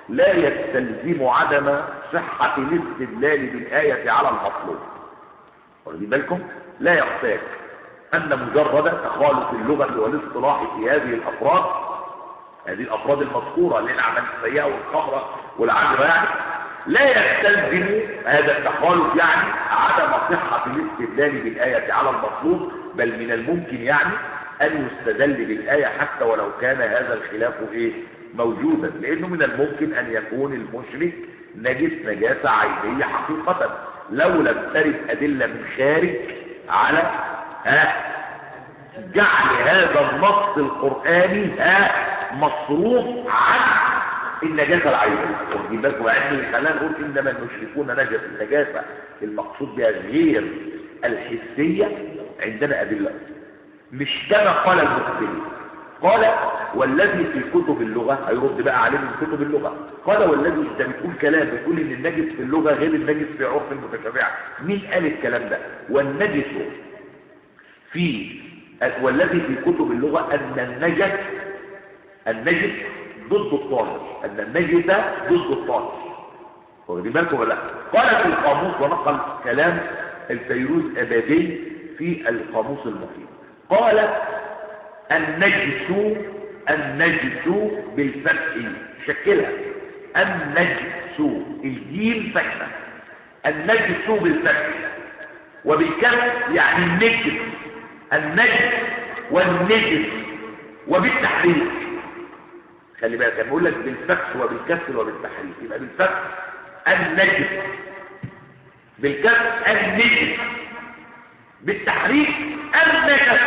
لا يستلزم عدم صحة الاستدلال بالآية على المطلوب واخدين بالكم لا يحتاج أن مجرد تخالف اللغة والاصطلاح في هذه الأفراد هذه الأفراد المذكورة للعمل السيئة والخمرة والعجرة يعني لا يستلزم هذا التخالف يعني عدم صحة الاستدلال بالآية على المطلوب بل من الممكن يعني أن يستدل بالآية حتى ولو كان هذا الخلاف إيه موجودا لأنه من الممكن أن يكون المشرك نجس نجاسة عينية حقيقة لو لم ترد أدلة من خارج على ها جعل هذا النص القرآني ها مصروف عن النجاسة العينية واخدين بالكم يعني خلينا نقول إنما المشركون نجس النجاسة المقصود بها غير الحسية عندنا أدلة مش كما قال المخبرين قال والذي في كتب اللغة هيرد بقى عليه من كتب اللغة قال والذي انت بتقول كلام بتقول ان النجس في اللغة غير النجس في عرف المتشابعة مين قال الكلام ده والنجس في والذي في كتب اللغة ان النجس النجس ضد الطاهر ان النجس ضد الطاهر واخدين بالكم ولا لا قال في القاموس ونقل كلام الفيروز ابادي في القاموس المفيد قال النجس النجس بالفتح شكلها النجس الجيم سكنة النجس بالفتح وبالكسر يعني النجس النجس والنجس وبالتحريك خلي بالك بقول لك بالفتح وبالكسر وبالتحريك يبقى بالفتح النجس بالكسر النجس بالتحريك النجس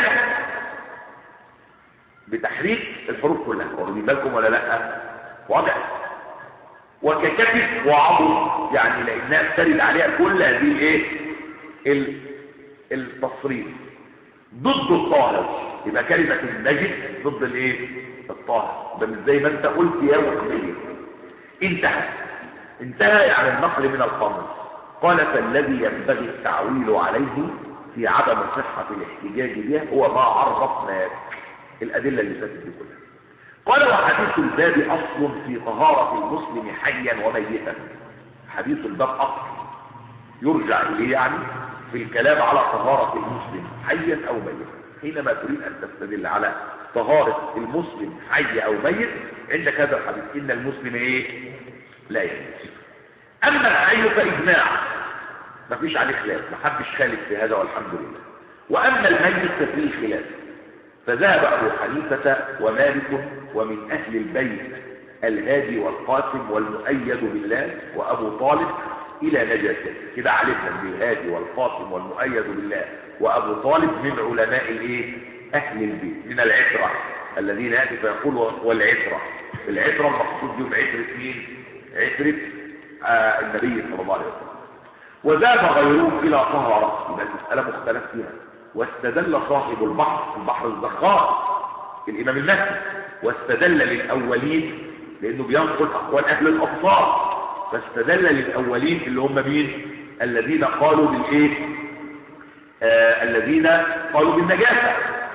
بتحريك الحروف كلها واخدين بالكم ولا لا واضح وككتف وعضل يعني لانها ترد عليها كل هذه الايه ال... التصريف ضد الطاهر يبقى كلمه النجس ضد الايه الطاهر ده مش زي ما انت قلت يا وحديه انتهى انتهى يعني النقل من القاموس قال فالذي ينبغي التعويل عليه في عدم صحه الاحتجاج به هو ما عرفناك الأدلة اللي فاتت دي كلها قال وحديث الباب أصل في طهارة المسلم حيا وميتا حديث الباب أصل يرجع إليه يعني في الكلام على طهارة المسلم حيا أو ميتا حينما تريد أن تستدل على طهارة المسلم حي أو ميت عندك هذا الحديث إن المسلم إيه لا يموت أما الحي فإجماع مفيش عليه خلاف محدش خالف في هذا والحمد لله وأما الميت ففيه خلاف فذهب أبو حنيفة ومالك ومن أهل البيت الهادي والقاسم والمؤيد بالله وأبو طالب إلى نجاسته كده عرفنا ان الهادي والقاسم والمؤيد بالله وأبو طالب من علماء الايه أهل البيت من العترة الذين يأتي فيقول والعترة العترة المقصود بهم عترة مين عترة آه النبي صلى الله عليه وسلم وذهب غيرهم إلى طهارة يبقى المسألة مختلف فيها واستدل صاحب البحر البحر الزخار الإمام النسي واستدل للأولين لأنه بينقل أقوال أهل الأبصار فاستدل للأولين اللي هم مين الذين قالوا بالإيه آه الذين قالوا بالنجاسة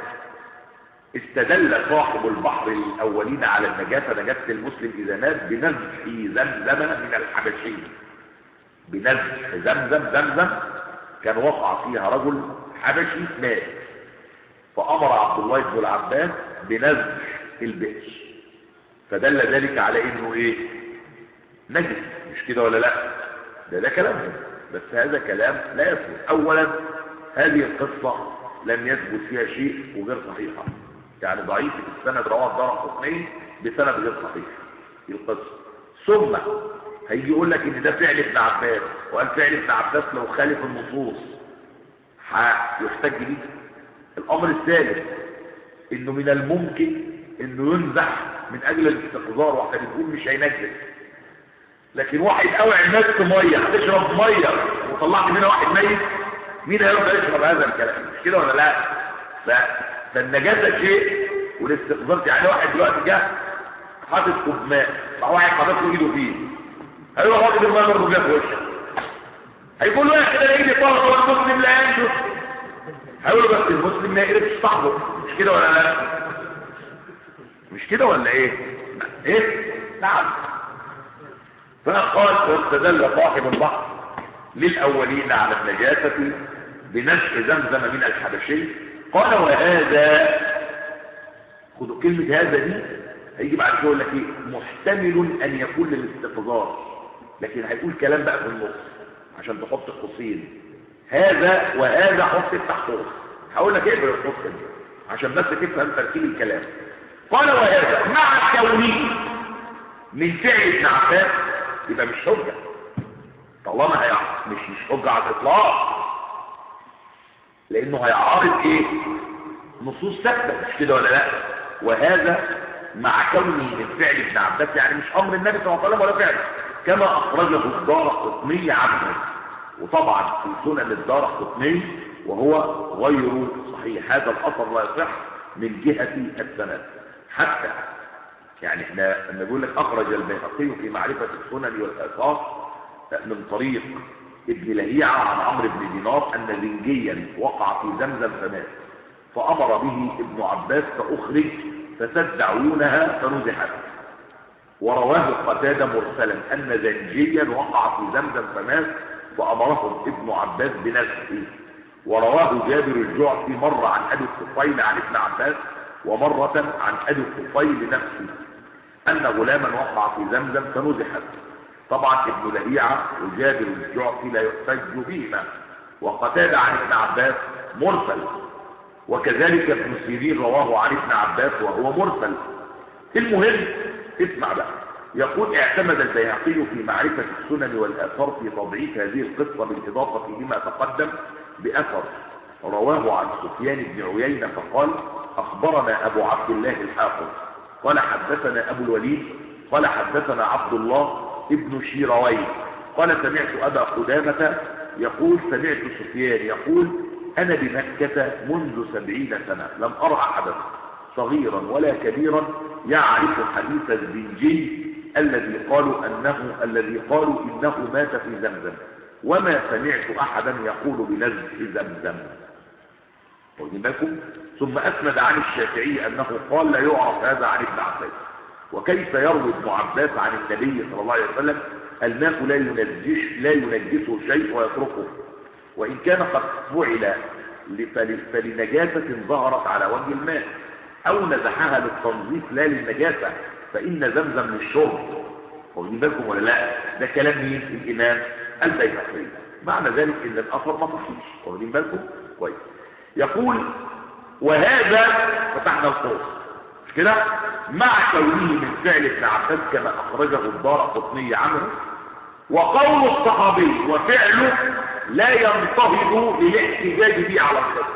استدل صاحب البحر الأولين على النجاسة نجاسة المسلم إذا مات بنزح زمزم من الحبشي بنزح زمزم زمزم كان وقع فيها رجل حبشي مات فأمر عبد الله بن العباس بنزح البئر فدل ذلك على انه ايه نجس مش كده ولا لا ده ده كلامهم بس هذا كلام لا يثبت اولا هذه القصة لم يثبت فيها شيء وغير صحيحة يعني ضعيف السند رواه الدار قطنين بسند غير صحيح القصة ثم هيجي يقول لك ان ده فعل ابن عباس وقال فعل ابن عباس لو خالف النصوص يحتج به الامر الثالث انه من الممكن انه ينزح من اجل الاستقذار واحنا بنقول مش هينجس لكن واحد قوع الناس في ميه هتشرب ميه وطلعت منها واحد ميت مين هيرضى يشرب هذا الكلام مش كده ولا لا ف... فالنجاسه شيء والاستقذار يعني واحد دلوقتي جه حاطط كوب ماء راح واحد حاطط له ايده فيه هيروح واخد الماء برضه جاب وشه هيقول له يا كده ايدي طاهر والمسلم لا ينجس هيقول له بس المسلم ما يقربش صاحبه مش كده ولا لا مش كده ولا ايه ايه نعم فقال واستدل صاحب البحر للأولين على النجاسة بنزع زمزم من الحبشي قال وهذا خدوا كلمة هذا دي هيجي بعد شوية يقول لك ايه محتمل ان يكون للاستقذار لكن هيقول كلام بقى في النص عشان تحط قوسين هذا وهذا حط افتح قوس هقول لك اقفل القوس دي عشان بس تفهم ترتيب الكلام قال وهذا مع كونه من فعل ابن عباس يبقى مش حجه طالما هي مش مش حجه على الاطلاق لانه هيعارض ايه نصوص ثابته مش كده ولا لا وهذا مع كونه من فعل ابن عباس يعني مش امر النبي صلى الله عليه وسلم ولا فعله كما اخرجه الدار قطني عنه وطبعا في سنن الدار قطني وهو غير صحيح هذا الاثر لا يصح من جهه السند حتى يعني احنا لما بيقول لك اخرج البيهقي في معرفه السنن والاثار من طريق ابن لهيعة عن عمرو بن دينار أن زنجيا وقع في زمزم فمات فأمر به ابن عباس فأخرج فسد عيونها فنزحت ورواه قتادة مرسلا أن زنجيا وقع في زمزم فمات فأمرهم ابن عباس بنزحه ورواه جابر الجعفي مرة عن أبي الطفيل عن ابن عباس ومرة عن أبي الطفيل نفسه أن غلاما وقع في زمزم فنزحت طبعا ابن لهيعة وجابر الجعفي لا يحتج بهما وقتادة عن ابن عباس مرسل وكذلك ابن سيرين رواه عن ابن عباس وهو مرسل المهم اسمع بقى يقول اعتمد البيهقي في معرفة السنن والآثار في تضعيف هذه القصة بالإضافة لما تقدم بأثر رواه عن سفيان بن عيينة فقال أخبرنا أبو عبد الله الحافظ قال حدثنا أبو الوليد قال حدثنا عبد الله ابن شيروي قال سمعت أبا قدامة يقول سمعت سفيان يقول أنا بمكة منذ سبعين سنة لم أرى أحدا صغيرا ولا كبيرا يعرف حديث الزنجي الذي قالوا أنه الذي قالوا إنه مات في زمزم وما سمعت أحدا يقول بنزع زمزم واخدين بالكم ثم أسند عن الشافعي أنه قال لا يعرف هذا عن ابن عباس وكيف يروي ابن عباس عن النبي صلى الله عليه وسلم الماء لا ينجش لا ينجسه شيء ويتركه وإن كان قد فعل فلنجاسة ظهرت على وجه الماء أو نزحها للتنظيف لا للنجاسة فإن زمزم للشرب واخدين بالكم ولا لا ده كلام مين الإمام البيهقي معنى ذلك إن الأثر ما صحيح واخدين بالكم كويس يقول وهذا فتحنا القوس مش كده مع كونه من فعل ابن عباس كما أخرجه الدار قطني عنه وقول الصحابي وفعله لا ينتهض للاحتجاج به على الخط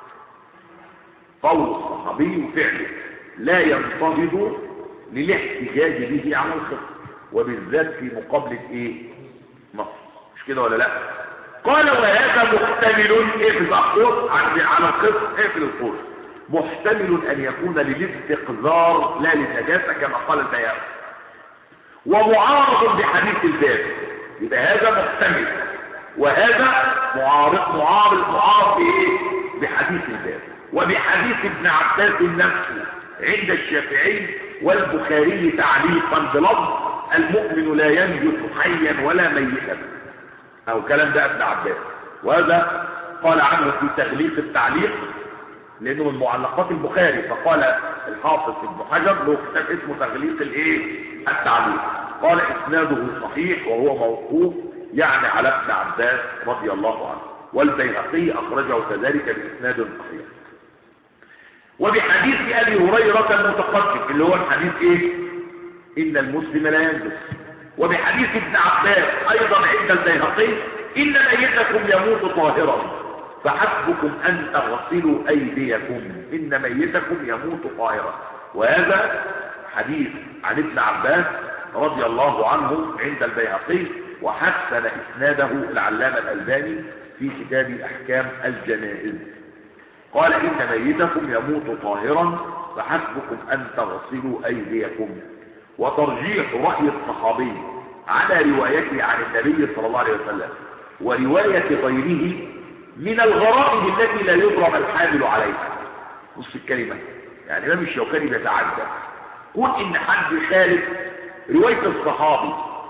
قول الصحابي وفعله لا ينتهض للاحتجاج به على الخط وبالذات في مقابلة ايه مصر مش كده ولا لا قال وهذا محتمل اقفل القوس على الخط اقفل القوس محتمل ان يكون للاستقذار لا للنجاسة كما قال البيان ومعارض بحديث الباب يبقى هذا محتمل وهذا معارض معارض معارض بايه بحديث الباب وبحديث ابن عباس نفسه عند الشافعي والبخاري تعليقا بلفظ المؤمن لا ينجس حيا ولا ميتا او كلام ده ابن عباس وهذا قال عنه في تغليق التعليق لانه من معلقات البخاري فقال الحافظ ابن حجر له كتاب اسمه تغليق الايه التعليق قال اسناده صحيح وهو موقوف يعني على ابن عباس رضي الله عنه والبيهقي اخرجه كذلك باسناد صحيح وبحديث ابي هريره المتقدم اللي هو الحديث ايه ان المسلم لا ينجس وبحديث ابن عباس ايضا عند البيهقي ان ميتكم يموت طاهرا فحسبكم ان تغسلوا ايديكم ان ميتكم يموت طاهرا وهذا حديث عن ابن عباس رضي الله عنه عند البيهقي وحسن اسناده العلامه الالباني في كتاب احكام الجنائز قال ان ميتكم يموت طاهرا فحسبكم ان تغسلوا ايديكم وترجيح راي الصحابي على روايته عن النبي صلى الله عليه وسلم وروايه غيره من الغرائب التي لا يضرب الحامل عليها نص الكلمه يعني الامام الشوكاني بيتعدى قول ان حد خالف روايه الصحابي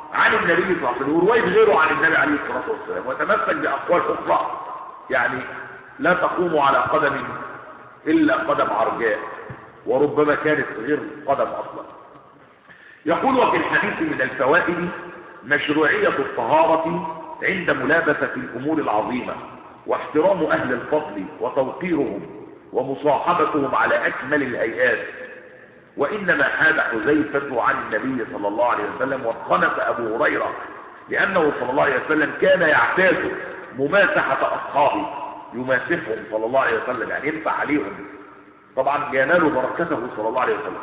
عن النبي صلى الله عليه وسلم ورواية غيره عن النبي عليه الصلاة والسلام وتمسك بأقوال أخرى يعني لا تقوم على قدم إلا قدم عرجاء وربما كانت غير قدم أصلا يقول وفي الحديث من الفوائد مشروعية الطهارة عند ملابسة الأمور العظيمة واحترام أهل الفضل وتوقيرهم ومصاحبتهم على أكمل الهيئات وإنما حاد حذيفة عن النبي صلى الله عليه وسلم وانخنف أبو هريرة لأنه صلى الله عليه وسلم كان يعتاد مماسحة أصحابه يماسحهم صلى الله عليه وسلم يعني ينفع عليهم طبعا ينال بركته صلى الله عليه وسلم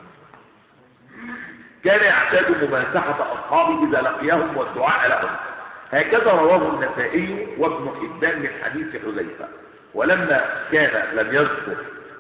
كان يعتاد مماسحة أصحابه إذا لقيهم والدعاء لهم هكذا رواه النسائي وابن حبان من حديث حذيفة ولما كان لم يذكر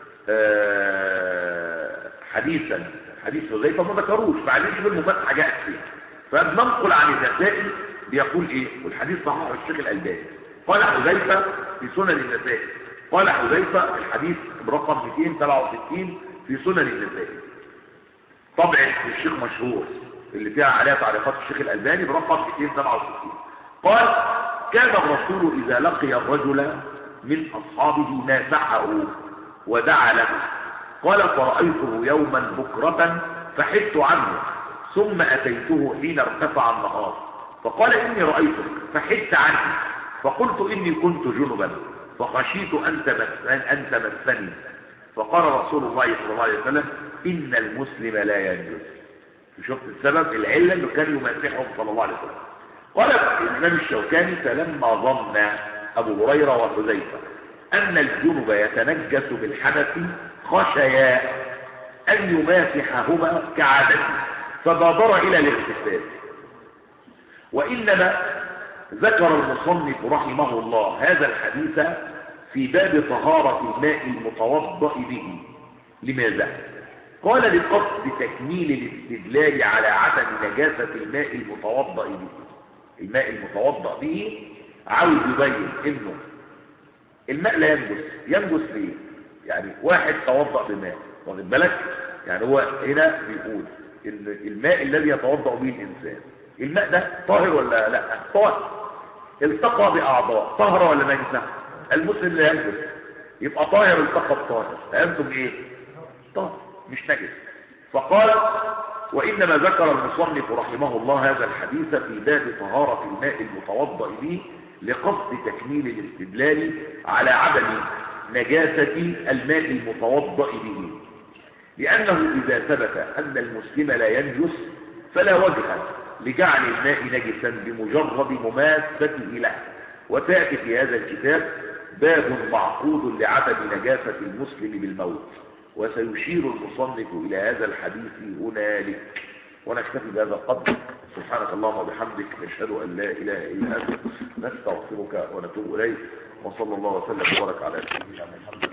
آه، حديثا حديث حذيفة ما ذكروش فعليش بالمماسحة جاءت فيه فبننقل عن النسائي بيقول ايه والحديث صحيح الشيخ الألباني قال حذيفة في سنن النسائي قال حذيفة الحديث برقم 267 في سنن النسائي طبع الشيخ مشهور اللي فيها عليها تعليقات الشيخ الألباني برقم 267 قال كان الرسول إذا لقي الرجل من أصحابه ناسحه ودعا له قال فرأيته يوما بكرة فحدت عنه ثم أتيته حين ارتفع النهار فقال إني رأيتك فحدت عنه فقلت إني كنت جنبا فخشيت أن تمسني, أن تمسني فقال رسول الله صلى الله عليه وسلم إن المسلم لا ينجز شفت السبب العلة اللي كان يمسحهم صلى الله عليه وسلم قال الإمام الشوكاني فلما ظن أبو هريرة وحذيفة أن الجنب يتنجس بالحدث خشيا أن يماسحهما كعادته فبادر إلى الاغتسال وإنما ذكر المصنف رحمه الله هذا الحديث في باب طهارة الماء المتوضأ به لماذا؟ قال لقصد تكميل الاستدلال على عدم نجاسة الماء المتوضأ به الماء المتوضأ به عاوز يبين انه الماء لا ينجس ينجس ليه يعني واحد توضأ بماء واخد بالك يعني هو هنا بيقول ان الماء الذي يتوضأ به الانسان الماء ده طاهر ولا لا طاهر التقى باعضاء طاهره ولا نجسه المسلم لا ينجس يبقى طاهر التقى بطاهر فانتم ايه طاهر مش نجس فقال وإنما ذكر المصنف رحمه الله هذا الحديث في باب طهارة الماء المتوضأ به لقصد تكميل الاستدلال على عدم نجاسة الماء المتوضأ به لأنه إذا ثبت أن المسلم لا ينجس فلا وجه لجعل الماء نجسا بمجرد مماسته له وتأتي في هذا الكتاب باب معقود لعدم نجاسة المسلم بالموت وسيشير المصنف إلى هذا الحديث هنالك ونكتفي بهذا القدر سبحانك اللهم وبحمدك نشهد أن لا إله إلا أنت نستغفرك ونتوب إليك وصلى الله وسلم وبارك على سيدنا محمد